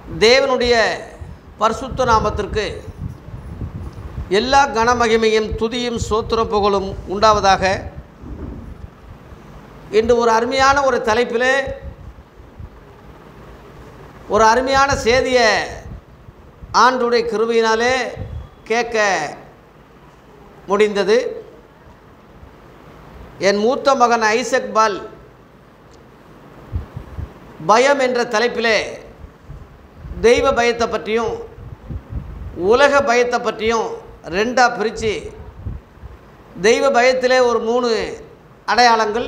தேவனுடைய பரிசுத்த நாமத்திற்கு எல்லா கனமகிமையும் துதியும் சோத்திர புகழும் உண்டாவதாக இன்று ஒரு அருமையான ஒரு தலைப்பில் ஒரு அருமையான செய்தியை ஆண்டுடைய கிருபையினாலே கேட்க முடிந்தது என் மூத்த மகன் ஐசக் பால் பயம் என்ற தலைப்பிலே தெய்வ பயத்தை பற்றியும் உலக பயத்தை பற்றியும் ரெண்டாக பிரித்து தெய்வ பயத்திலே ஒரு மூணு அடையாளங்கள்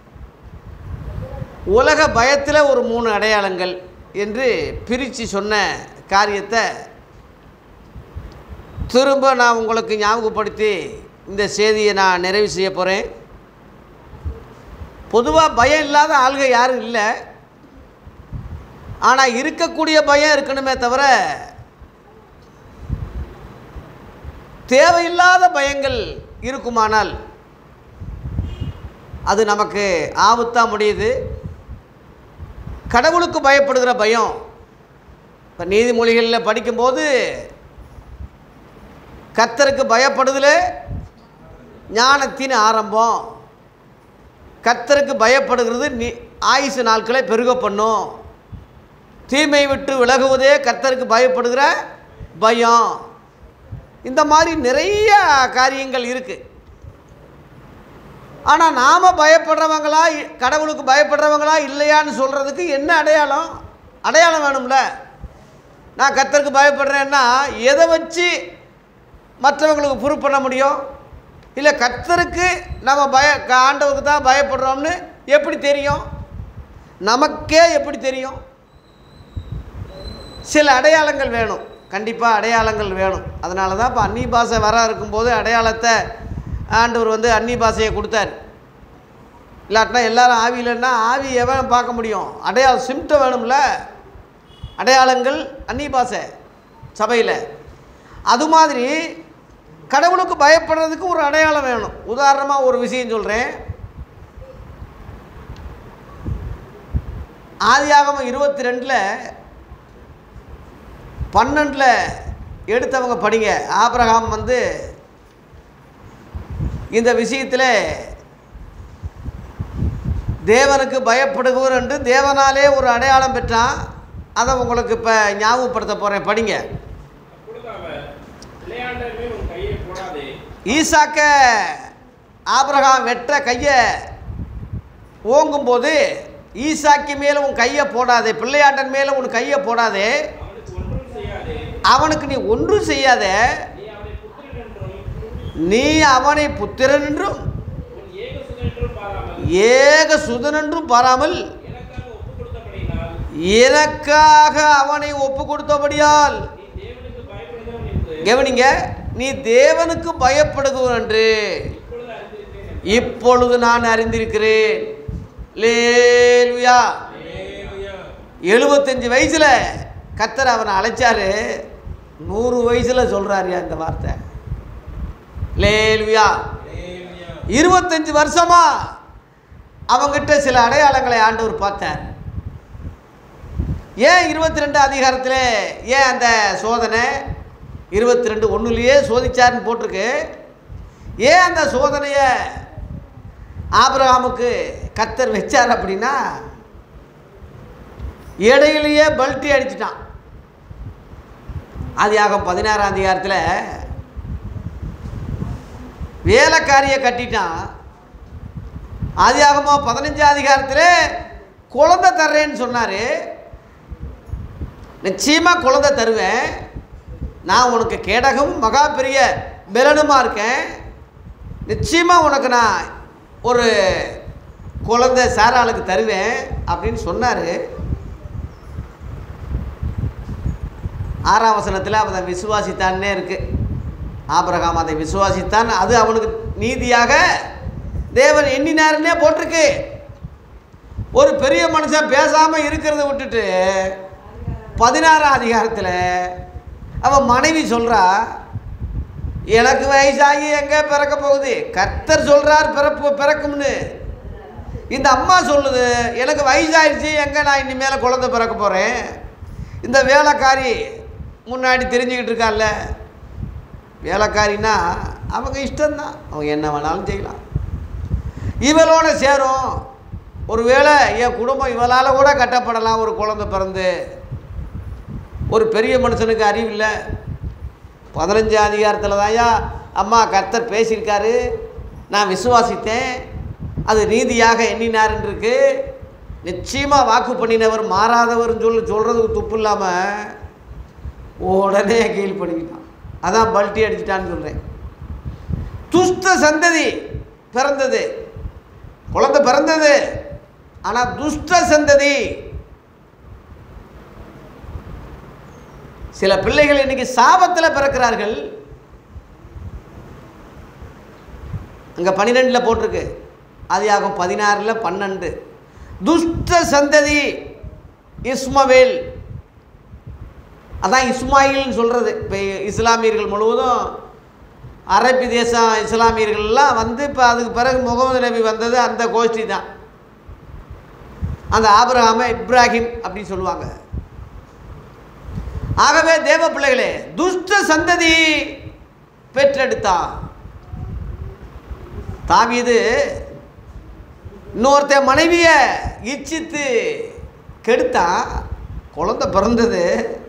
உலக பயத்தில் ஒரு மூணு அடையாளங்கள் என்று பிரித்து சொன்ன காரியத்தை திரும்ப நான் உங்களுக்கு ஞாபகப்படுத்தி இந்த செய்தியை நான் நிறைவு செய்ய போகிறேன் பொதுவாக பயம் இல்லாத ஆள்க யாரும் இல்லை ஆனால் இருக்கக்கூடிய பயம் இருக்கணுமே தவிர தேவையில்லாத பயங்கள் இருக்குமானால் அது நமக்கு ஆபத்தாக முடியுது கடவுளுக்கு பயப்படுகிற பயம் இப்போ நீதிமொழிகளில் படிக்கும்போது கர்த்தருக்கு பயப்படுதல ஞானத்தின் ஆரம்பம் கர்த்தருக்கு பயப்படுகிறது நீ ஆயுசு நாட்களை பெருக பண்ணும் தீமை விட்டு விலகுவதே கர்த்தருக்கு பயப்படுகிற பயம் இந்த மாதிரி நிறைய காரியங்கள் இருக்குது ஆனால் நாம் பயப்படுறவங்களா இ- கடவுளுக்கு பயப்படுறவங்களா இல்லையான்னு சொல்கிறதுக்கு என்ன அடையாளம் அடையாளம் வேணும்ல நான் கர்த்தருக்கு பயப்படுறேன்னா எதை வச்சு மற்றவங்களுக்கு ப்ரூவ் பண்ண முடியும் இல்லை கர்த்தருக்கு நம்ம பய க- ஆண்டவருக்கு தான் பயப்படுறோம்னு எப்படி தெரியும் நமக்கே எப்படி தெரியும் சில அடையாளங்கள் வேணும் கண்டிப்பாக அடையாளங்கள் வேணும் அதனால தான் இப்போ அன்னி பாஷை வர இருக்கும்போது அடையாளத்தை ஆண்டவர் வந்து அன்னி பாஷையை கொடுத்தார் இல்லாட்டினா எல்லாரும் ஆவி இல்லைன்னா ஆவி எவன் பார்க்க முடியும் அடையாளம் சிம்டம் வேணும்ல அடையாளங்கள் அன்னி பாஷை சபையில் அது மாதிரி கடவுளுக்கு பயப்படுறதுக்கு ஒரு அடையாளம் வேணும் உதாரணமாக ஒரு விஷயம் சொல்கிறேன் ஆதியாகமம் இருபத்தி ரெண்டில் பன்னெண்டில் எடுத்தவங்க படிங்க ஆபிரகாம் வந்து இந்த விஷயத்தில் தேவனுக்கு பயப்படுகிறவர் என்று தேவனாலே ஒரு அடையாளம் பெற்றான் அதை உங்களுக்கு இப்போ ஞாபகப்படுத்த போகிறேன் படிங்க அப்பொழுது அவர் பிள்ளையாண்டர் மேல் உன் கையை போடாதே ஈசாக்க ஆபிரகாம் வெட்ட கையை ஓங்கும்போது ஈசாக்கி மேலே உன் கையை போடாதே பிள்ளையாண்டன் மேலே உன் கையை போடாதே அவனுக்கு ஒன்றும் செய்யாதே அவனுக்கு நீ ஒன்றும் செய்யாத நீ அவனை புத்திரன் என்றும் நீ அவனை புத்திரன் என்றும் உன் ஏக சுதன் என்றும் பாராமல் ஏக சுதனென்றும் பாராமல் எனக்காக ஒப்புக் கொடுத்தபடியினால் எனக்காக அவனை ஒப்பு கொடுத்தபடியால் நீ தேவனுக்கு பயப்படுகிறவன் என்று கவனிங்க நீ தேவனுக்கு பயப்படுகிறவன் என்று இப்பொழுது அறிந்திருக்கிறேன் என்று. இப்பொழுது நான் அறிந்திருக்கிறேன் லேலுயா எழுபத்தஞ்சு வயசில் கத்தர் அவனை அழைச்சாரு நூறு வயசில் சொல்கிறாருயா இந்த வார்த்தை லேலுயா இருபத்தஞ்சு வருஷமா அவங்கிட்ட சில அடையாளங்களை ஆண்டவர் பார்த்தார் ஏன் இருபத்தி ரெண்டு அதிகாரத்தில் ஏன் அந்த சோதனை இருபத்தி ரெண்டு ஒன்றுலையே சோதிச்சாருன்னு போட்டிருக்கு ஏன் அந்த சோதனையை ஆபிரகாமுக்கு கத்தர் வச்சார் அப்படின்னா இடையிலேயே பல்ட்டி அடிச்சிட்டான் ஆதியாகம் பதினாறாம் அதிகாரத்தில் வேலைக்காரியை கட்டிட்டான் ஆதியாகமோ பதினஞ்சாம் அதிகாரத்தில் குழந்தை தர்றேன்னு சொன்னார் நிச்சயமாக குழந்தை தருவேன் நான் உனக்கு கேடகம் மகா பெரிய பெலனுமா இருக்கேன் நிச்சயமாக உனக்கு நான் ஒரு குழந்தை சாராளுக்கு தருவேன் அப்படின்னு சொன்னார் ஆறாம் வசனத்தில் அவன் அதை விசுவாசித்தான்னே இருக்கு ஆபிரகாம் அதை விசுவாசித்தான் அது அவனுக்கு நீதியாக தேவன் எண்ணினாருன்னே போட்டிருக்கு ஒரு பெரிய மனுஷன் பேசாமல் இருக்கிறத விட்டுட்டு பதினாறாம் அதிகாரத்தில் அவன் மனைவி சொல்கிறா எனக்கு வயசாகி எங்கே பிறக்க போகுது கர்த்தர் சொல்கிறார் பிறப்பு பிறக்கும்னு இந்த அம்மா சொல்லுது எனக்கு வயசாயிடுச்சு எங்கே நான் இனிமேல் குழந்தை பிறக்க போகிறேன் இந்த வேலைக்காரி முன்னாடி தெரிஞ்சுக்கிட்டு இருக்கால்ல வேலைக்காரின்னா அவங்க இஷ்டம்தான் அவங்க என்ன வேணாலும் செய்யலாம் இவளோட சேரும் ஒருவேளை என் குடும்பம் இவளால் கூட கட்டப்படலாம் ஒரு குழந்தை பிறந்து ஒரு பெரிய மனுஷனுக்கு அறிவில்லை பதினஞ்சு அதிகாரத்தில் தான்யா அம்மா கர்த்தர் பேசியிருக்காரு நான் விசுவாசித்தேன் அது நீதியாக எண்ணினாருன்னு இருக்கு நிச்சயமாக வாக்கு பண்ணினவர் மாறாதவர்னு சொல்லி சொல்கிறதுக்கு துப்பு இல்லாமல் உடனே கீழ் பண்ணிக்கிட்டான் அதான் பல்ட்டி அடிச்சிட்டான்னு சொல்கிறேன் துஷ்ட சந்ததி பிறந்தது குழந்தை பிறந்தது ஆனால் துஷ்ட சந்ததி சில பிள்ளைகள் இன்னைக்கு சாபத்தில் பிறக்கிறார்கள் அங்கே பன்னிரெண்டில் போட்டிருக்கு ஆதியாகும் பதினாறில் பன்னெண்டு துஷ்ட சந்ததி இஸ்மவேல் அதான் இஸ்மாயில்னு சொல்கிறது இப்போ இஸ்லாமியர்கள் முழுவதும் அரபி தேசம் இஸ்லாமியர்கள்லாம் வந்து இப்போ அதுக்கு பிறகு முகமது நபி வந்தது அந்த கோஷ்டி தான் அந்த ஆபிரகாம இப்ராஹிம் அப்படின்னு சொல்லுவாங்க ஆகவே தேவ பிள்ளைகளே துஷ்ட சந்ததி பெற்றெடுத்தான் தாவீது இன்னொருத்த மனைவிய இச்சித்து கெடுத்தான் குழந்தை பிறந்தது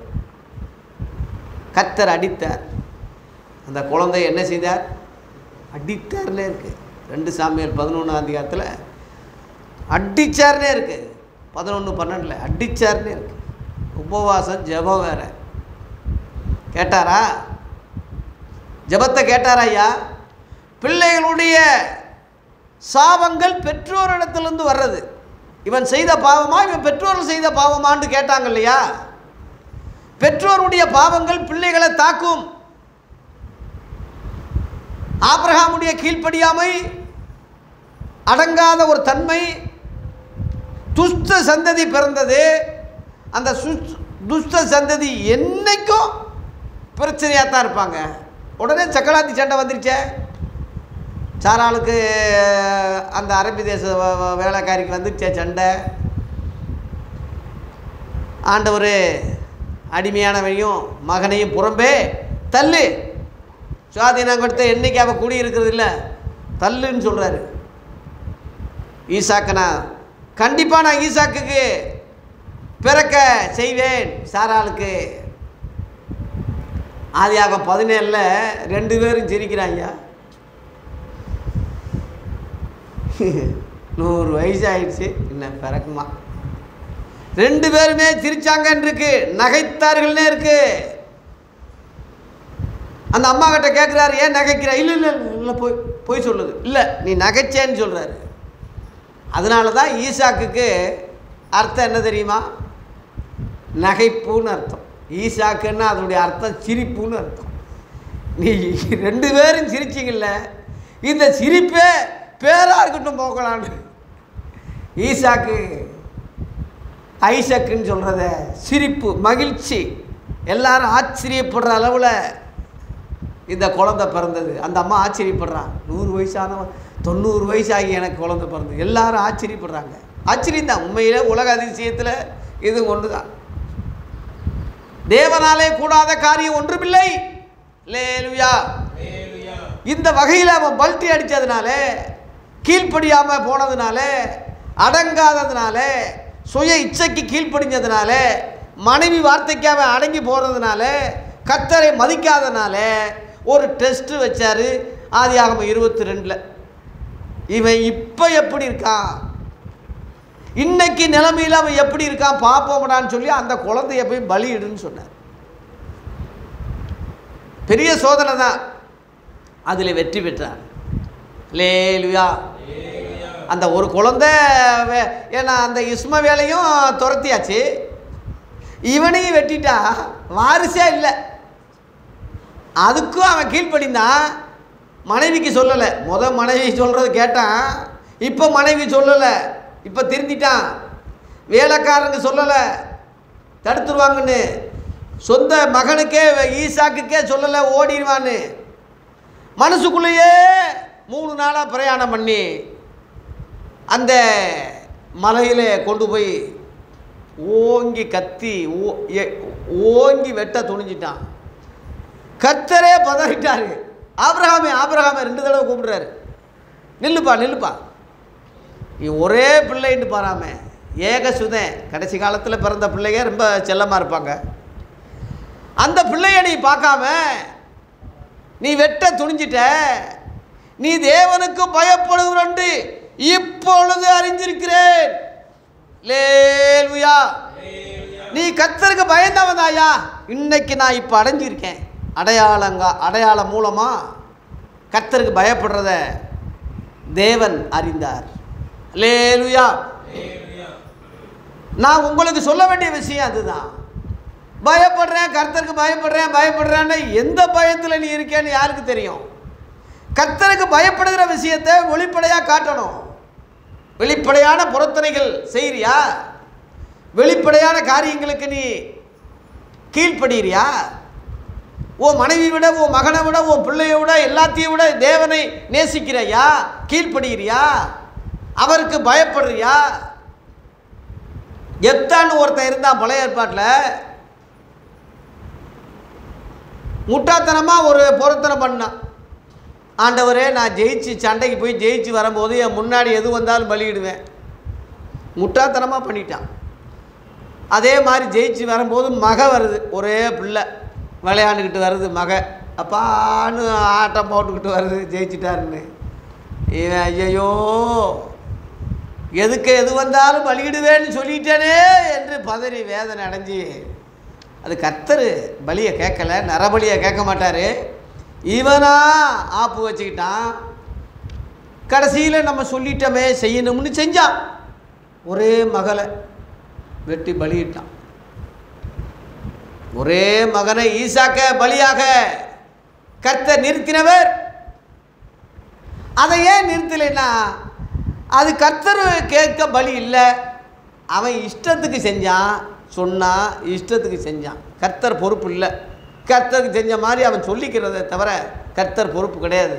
கத்தர் அடித்தார் அந்த குழந்தை என்ன செய்தார் அடித்தார்னே இருக்கு ரெண்டு சாமியார் பதினொன்றாம் அதிகாரத்தில் அடிச்சார்னே இருக்கு பதினொன்று பன்னெண்டில் அடிச்சார்னே இருக்கு உபவாசம் ஜெபம் வேற கேட்டாரா ஜெபத்தை கேட்டாரா ஐயா பிள்ளைகளுடைய சாபங்கள் பெற்றோரிடத்திலிருந்து வர்றது இவன் செய்த பாவமா இவன் பெற்றோர்கள் செய்த பாவமான்னு கேட்டாங்க இல்லையா பெற்றோருடைய பாவங்கள் பிள்ளைகளை தாக்கும் ஆபிரகாமுடைய கீழ்ப்படியாமை அடங்காத ஒரு தன்மை துஷ்ட சந்ததி பிறந்தது அந்த சுஸ்- துஷ்ட சந்ததி என்னைக்கும் பிரச்சனையாக தான் இருப்பாங்க உடனே சக்கலாத்தி சண்டை வந்துருச்சே சாராளுக்கு அந்த அரபி தேச வ- வ- வேலைக்காரிக்கு வந்துருச்சே சண்டை ஆண்டவர் அடிமையானவனையும் மகனையும் புறம்பே தள்ளு சுவாதீனம் கொடுத்த என்னைக்கு அவன் குடி இருக்கிறது இல்லை தள்ளுன்னு சொல்கிறாரு ஈசாக்கனா கண்டிப்பாக நான் ஈசாக்குக்கு பிறக்க செய்வேன் சாராளுக்கு ஆதியாகம் பதினேழில் ரெண்டு பேரும் சிரிக்கிறாங்க நூறு வயசு ஆயிடுச்சு என்ன பிறக்குமா ரெண்டு பேருமே சிரிச்சாங்கன்னு இருக்கு நகைத்தார்கள்னே இருக்கு அந்த அம்மா கிட்ட கேட்குறாரு ஏன் நகைக்கிற இல்லை இல்லை இல்லை, இல்லை போய் போய் சொல்லுது இல்லை நீ நகைச்சேன்னு சொல்கிறாரு அதனால தான் ஈசாக்குக்கு அர்த்தம் என்ன தெரியுமா நகைப்புன்னு அர்த்தம் ஈசாக்குன்னா அதனுடைய அர்த்தம் சிரிப்புன்னு அர்த்தம் நீ ரெண்டு பேரும் சிரிச்சிங்கல்ல இந்த சிரிப்பே பேரா இருக்கட்டும் போகலான்னு ஈசாக்கு ஐசக்குன்னு சொல்கிறத சிரிப்பு மகிழ்ச்சி எல்லாரும் ஆச்சரியப்படுற அளவில் இந்த குழந்தை பிறந்தது அந்த அம்மா ஆச்சரியப்படுறான் நூறு வயசானவன் தொண்ணூறு வயசாகி எனக்கு குழந்தை பிறந்தது எல்லாரும் ஆச்சரியப்படுறாங்க ஆச்சரியம் தான் உண்மையிலே உலக அதிசயத்தில் இது ஒன்று தான் தேவனாலே கூடாத காரியம் ஒன்றுமில்லை லேலுயா இந்த வகையில் அவன் பல்ட்டி அடித்ததுனால கீழ்ப்படியாமல் போனதுனால அடங்காததுனால சுய இச்சைக்கு கீழ்ப்படிஞ்சதுனால மனைவி வார்த்தைக்கு அவன் அடங்கி போகிறதுனால கத்தரை மதிக்காதனால ஒரு டெஸ்ட்டு வச்சார் ஆதியாகமம் இருபத்தி ரெண்டில் இவன் இப்போ எப்படி இருக்கான் இன்னைக்கு நிலைமையில் அவன் எப்படி இருக்கான் பார்ப்போம்டான்னு சொல்லி அந்த குழந்தைய போய் பலியிடுன்னு சொன்னார் பெரிய சோதனை தான் அதில் வெற்றி பெற்றார் லேலுயா அந்த ஒரு குழந்தை வே- ஏன்னா அந்த இஸ்ம வேலையும் துரத்தியாச்சு இவனையும் வெட்டிட்டா வாரிசே இல்லை அதுக்கும் அவன் கீழ்ப்படிந்தான் மனைவிக்கு சொல்லலை முத மனைவி சொல்கிறது கேட்டான் இப்போ மனைவி சொல்லலை இப்போ திருந்திட்டான் வேலைக்காரங்க சொல்லலை தடுத்துருவாங்கன்னு சொந்த மகனுக்கே ஈசாக்குக்கே சொல்லலை ஓடிடுவான்னு மனசுக்குள்ளேயே மூணு நாளாக பிரயாணம் பண்ணி அந்த மலையில் கொண்டு போய் ஓங்கி கத்தி ஓ- எ- ஓங்கி வெட்ட துணிஞ்சிட்டான் கர்த்தரே பதறிட்டாரு ஆபிரகாமே ஆபிரகாமே ரெண்டு தடவை கூப்பிடுறாரு நில்லுப்பா நில்லுப்பா நீ ஒரே பிள்ளைன்னு பாராம ஏக சுதன் கடைசி காலத்தில் பிறந்த பிள்ளைங்க ரொம்ப செல்லமாக இருப்பாங்க அந்த பிள்ளைய நீ பார்க்காம நீ வெட்ட துணிஞ்சிட்ட நீ தேவனுக்கு பயப்படுகிறண்டு இப்பொழுது அறிஞ்சிருக்கிறேன் லேலுயா நீ கத்தருக்கு பயந்தவன் தாயா இன்னைக்கு நான் இப்போ அடைஞ்சிருக்கேன் அடையாளங்க அடையாளம் மூலமா கத்தருக்கு பயப்படுறத தேவன் அறிந்தார் லேலுயா நான் உங்களுக்கு சொல்ல வேண்டிய விஷயம் அதுதான் பயப்படுறேன் கர்த்தருக்கு பயப்படுறேன் பயப்படுறேன்னு எந்த பயத்தில் நீ இருக்கேன்னு யாருக்கு தெரியும் கர்த்தருக்கு பயப்படுகிற விஷயத்தை வெளிப்படையாக காட்டணும் வெளிப்படையான பொருத்தனைகள் செய்கிறியா வெளிப்படையான காரியங்களுக்கு நீ கீழ்ப்படுகிறியா உன் மனைவி விட உன் மகனை விட உன் பிள்ளையை விட எல்லாத்தையும் விட தேவனை நேசிக்கிறையா கீழ்ப்படுகிறியா அவருக்கு பயப்படுறியா எத்தான்னு ஒருத்தன் இருந்தான் பழைய ஏற்பாட்டில் முட்டாத்தனமாக ஒரு பொருத்தனை பண்ணான் ஆண்டவரே நான் ஜெயிச்சு சண்டைக்கு போய் ஜெயிச்சு வரும்போது என் முன்னாடி எது வந்தாலும் பலியிடுவேன் முட்டாத்தனமாக பண்ணிட்டான் அதே மாதிரி ஜெயிச்சு வரும்போது மக வருது ஒரே பிள்ளை விளையாண்டுக்கிட்டு வருது மக அப்பான்னு ஆட்டம் போட்டுக்கிட்டு வருது ஜெயிச்சிட்டாருன்னு இவன் ஐயையோ எதுக்கு எது வந்தாலும் பலியிடுவேன்னு சொல்லிட்டேனே என்று பதறி வேதனை அடைஞ்சு அது கர்த்தர் பலியை கேட்கல நரபலியை கேட்க மாட்டார் இவனா ஆப்பு வச்சுக்கிட்டான் கடைசியில் நம்ம சொல்லிட்டோமே செய்யணும்னு செஞ்சான் ஒரே மகளை வெட்டி பலியிட்டான் ஒரே மகனை ஈசாக்க பலியாக கர்த்தர் நிறுத்தினவர் அதை ஏன் நிறுத்தலைன்னா அது கர்த்தர் கேட்க பலி இல்லை அவன் இஷ்டத்துக்கு செஞ்சான் சொன்னான் இஷ்டத்துக்கு செஞ்சான் கர்த்தர் பொறுப்பு இல்லை கர்த்தருக்கு செஞ்ச மாதிரி அவன் சொல்லிக்கிறதை தவிர கர்த்தர் பொறுப்பு கிடையாது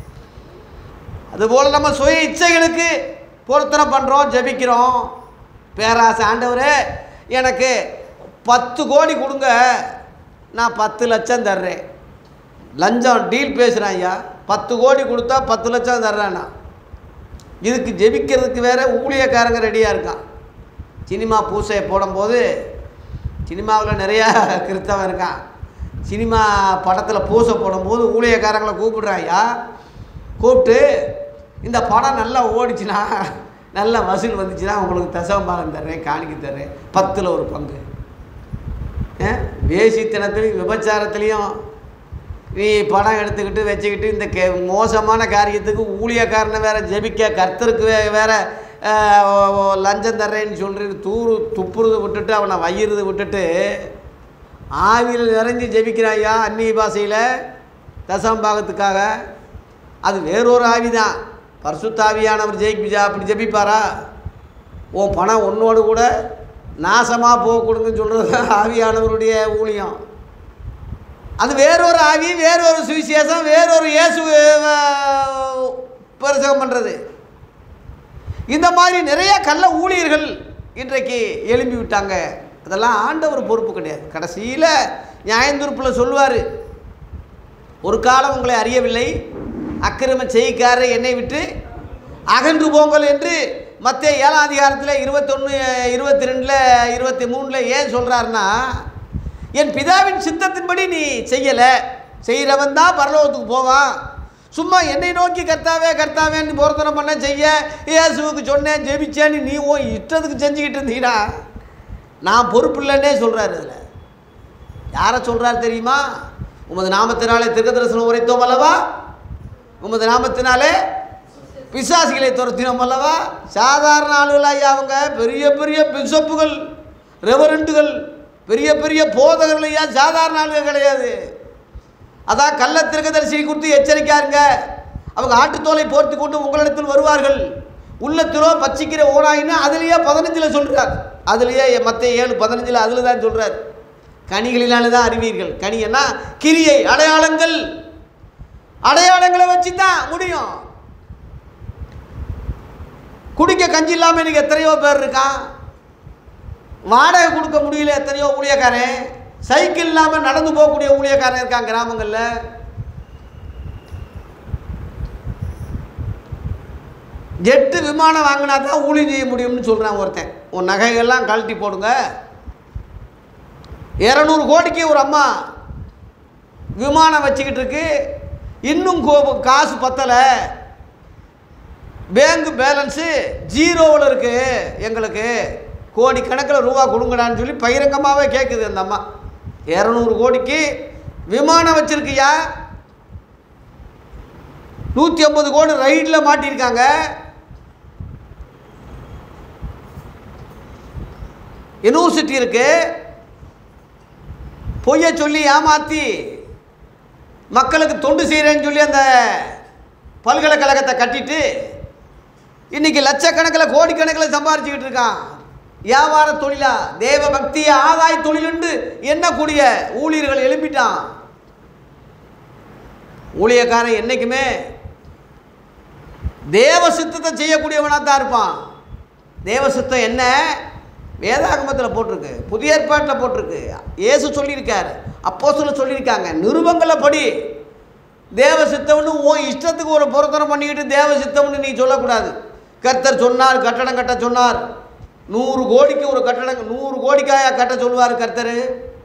அதுபோல் நம்ம சுய இச்சைகளுக்கு பொருத்தனை பண்ணுறோம் ஜெபிக்கிறோம் பேராசை ஆண்டவரே எனக்கு பத்து கோடி கொடுங்க நான் பத்து லட்சம் தர்றேன் லஞ்சம் டீல் பேசுகிறேன் ஐயா பத்து கோடி கொடுத்தா பத்து லட்சம் தர்றேன் நான் இதுக்கு ஜெபிக்கிறதுக்கு வேற ஊழியக்காரங்க ரெடியாக இருக்கான் சினிமா பூசையை போடும்போது சினிமாவில் நிறையா கிறிஸ்தவன் இருக்கான் சினிமா படத்தில் பூசை போடும்போது ஊழியக்காரங்களை கூப்பிடுறாயா கூப்பிட்டு இந்த படம் நல்லா ஓடிச்சுன்னா நல்ல வசூல் வந்துச்சுன்னா உங்களுக்கு தசவம்பாகம் தர்றேன் காணிக்க தர்றேன் பத்தில் ஒரு பங்கு ஏன் வேசித்தனத்துலையும் விபச்சாரத்துலேயும் நீ படம் எடுத்துக்கிட்டு வச்சுக்கிட்டு இந்த கே மோசமான காரியத்துக்கு ஊழியக்காரனை வேற ஜெபிக்க கர்த்தருக்கு வே வேற ஆஹ், ஓ- ஓ, லஞ்சம் தர்றேன்னு சொல்லிட்டு தூரு துப்புறது விட்டுட்டு அவனை வயிறுது விட்டுட்டு ஆவியில் நிறைஞ்சு ஜெபிக்கிறாயா அந்நிய பாஷையில் தசம்பாகத்துக்காக அது வேறொரு ஆவி தான் பரிசுத்தாவியானவர் ஜெயிப்பிச்சா அப்படி ஜெபிப்பாரா உன் பணம் உன்னோடு கூட நாசமாக போகக்கூடாதுன்னு சொல்கிறது ஆவியானவருடைய ஊழியம் அது வேறொரு ஆவி வேறொரு சுவிசேஷம் வேறொரு இயேசு அஹ், பிரசங்கம் பண்ணுறது இந்த மாதிரி நிறைய கள்ள ஊழியர்கள் இன்றைக்கு எழும்பி விட்டாங்க அதெல்லாம் ஆண்டவர் பொறுப்பு கிடையாது கடைசியில் நியாயந்தூர்ப்பில் சொல்லுவார் ஒரு காலம் உங்களை அறியவில்லை அக்கிரம செய்காரர் என்னை விட்டு அகன்று போங்கள் என்று மத்திய ஏழாம் அதிகாரத்தில் இருபத்தொன்று இருபத்தி ரெண்டில் இருபத்தி மூணில் ஏன் சொல்கிறாருன்னா என் பிதாவின் சித்தத்தின்படி நீ செய்யலை செய்கிறவன் தான் பரலோகத்துக்கு போவான் சும்மா என்னை நோக்கி கர்த்தாவே கர்த்தாவேன்னு பொருத்தனை பண்ண செய்ய இயேசுவுக்கு சொன்னேன் ஜெபிச்சேன்னு நீ ஓ இஷ்டத்துக்கு செஞ்சுக்கிட்டு இருந்தீங்கன்னா நான் பொறுப்பு இல்லைன்னே சொல்கிறாரு அதில் யாரை சொல்கிறார் தெரியுமா உமது நாமத்தினாலே திருக்கதரிசனம் உரைத்தோம் அல்லவா உமது நாமத்தினாலே பிசாசுகளை துரத்தினோம் அல்லவா சாதாரண ஆளுகள் ஐயா அவங்க பெரிய பெரிய பிஷப்புகள் ரெவரண்டுகள் பெரிய பெரிய போதகர்கள் ஐயா சாதாரண ஆளுகள் கிடையாது அதான் கள்ள திருக்கதரிசியை குறித்து எச்சரிக்காருங்க அவங்க ஆட்டுத்தோலை போர்த்தி கொண்டு உங்களிடத்தில் வருவார்கள் உள்ளத்திலோ பச்சிக்கிற ஓனாயின்னு அதுலேயே பதினஞ்சில் சொல்கிறார் அதுலேயே மற்ற ஏழு பதினஞ்சில் அதில் தான் சொல்கிறார் கனிகளினால தான் அறிவீர்கள் கனின்னா கிரியை அடையாளங்கள் அடையாளங்களை வச்சு தான் முடியும் குடிக்க கஞ்சி இல்லாமல் இன்னைக்கு எத்தனையோ பேர் இருக்கான் வாடகை கொடுக்க முடியல எத்தனையோ ஊழியக்காரன் சைக்கிள் இல்லாமல் நடந்து போகக்கூடிய ஊழியக்காரன் இருக்கான் கிராமங்களில் ஜெட்டு விமானம் வாங்கினா தான் ஊழியம் செய்ய முடியும்னு சொல்கிறான் ஒருத்தன் உன் நகைகள்லாம் கழட்டி போடுங்க இரநூறு கோடிக்கு ஒரு அம்மா விமானம் வச்சுக்கிட்டு இருக்கு இன்னும் கோ- காசு பத்தலை பேங்க் பேலன்ஸு ஜீரோவில் இருக்குது எங்களுக்கு கோடிக்கணக்கில் ரூபா கொடுங்கடான்னு சொல்லி பகிரங்கமாகவே கேட்குது அந்த அம்மா இரநூறு கோடிக்கு விமானம் வச்சுருக்கியா நூற்றி ஐம்பது கோடி ரைடில் மாட்டியிருக்காங்க யூனிவர்சிட்டி இருக்கு பொய்யை சொல்லி ஏமாற்றி மக்களுக்கு தொண்டு செய்கிறேன்னு சொல்லி அந்த பல்கலைக்கழகத்தை கட்டிட்டு இன்னைக்கு லட்சக்கணக்கில் கோடிக்கணக்கில் சம்பாரிச்சுக்கிட்டு இருக்கான் வியாபார தொழிலா தேவ பக்திய ஆதாய தொழிலுண்டு எண்ணக்கூடிய ஊழியர்கள் எழுப்பிட்டான் ஊழியக்காரன் என்னைக்குமே தேவ சித்தத்தை செய்யக்கூடியவனாக தான் இருப்பான் தேவ சித்தம் என்ன வேதாகமத்தில் போட்டிருக்கு புதிய ஏற்பாட்டில் போட்டிருக்கு இயேசு சொல்லியிருக்கார் அப்போ சொல்ல சொல்லியிருக்காங்க நிருபங்களை படி தேவ சித்தம்னு உன் இஷ்டத்துக்கு ஒரு பொருத்தனம் பண்ணிக்கிட்டு தேவ சித்தம்னு நீ சொல்லக்கூடாது கர்த்தர் சொன்னார் கட்டடம் கட்ட சொன்னார் நூறு கோடிக்கு ஒரு கட்டடம் நூறு கோடிக்காயா கட்ட சொல்லுவார் கர்த்தர்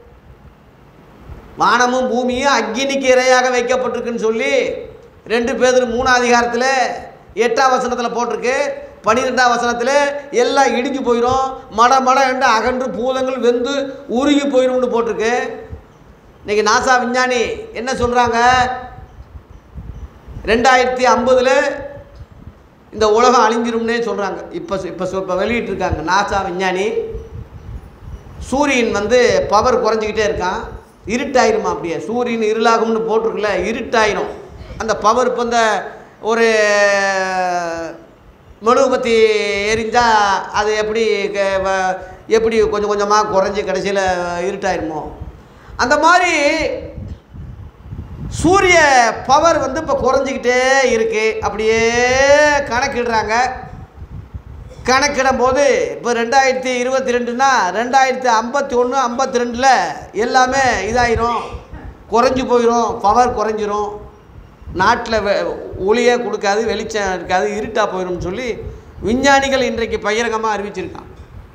வானமும் பூமியும் அக்கினிக்கு இரையாக வைக்கப்பட்டிருக்குன்னு சொல்லி ரெண்டு பேர் மூணாம் அதிகாரத்தில் எட்டாம் வசனத்தில் போட்டிருக்கு பன்னிரெண்டாம் வசனத்தில் எல்லாம் இடிஞ்சு போயிடும் மட மட என்று அகன்று பூதங்கள் வெந்து உருகி போயிடும்னு போட்டிருக்கு இன்னைக்கு நாசா விஞ்ஞானி என்ன சொல்கிறாங்க ரெண்டாயிரத்தி ஐம்பதில் இந்த உலகம் அழிஞ்சிரும்னே சொல்கிறாங்க இப்போ இப்போ இப்போ வெளியிட்டிருக்காங்க நாசா விஞ்ஞானி சூரியன் வந்து பவர் குறைஞ்சிக்கிட்டே இருக்கான் இருட்டாயிருமா அப்படியே சூரியன் இருளாகும்னு போட்டிருக்குல்ல இருட்டாயிரும் அந்த பவர் இப்போ இந்த ஒரு மெழுகுபத்தி எரிஞ்சால் அது எப்படி க- வ- எப்படி கொஞ்சம் கொஞ்சமாக குறைஞ்சி கடைசியில் இருட்டாயிருமோ அந்த மாதிரி சூரிய பவர் வந்து இப்போ குறைஞ்சிக்கிட்டே இருக்குது அப்படியே கணக்கிடுறாங்க கணக்கிடும் போது இப்போ ரெண்டாயிரத்தி இருபத்தி ரெண்டுனா ரெண்டாயிரத்தி ஐம்பத்தி ஒன்று ஐம்பத்தி ரெண்டில் எல்லாமே இதாயிரும் குறைஞ்சி போயிடும் பவர் குறைஞ்சிரும் நாட்டில் வெ ஒளியே கொடுக்காது வெளிச்சம் இருக்காது இருட்டாக போயிடும்னு சொல்லி விஞ்ஞானிகள் இன்றைக்கு பகிரங்கமாக அறிவிச்சிருக்கான்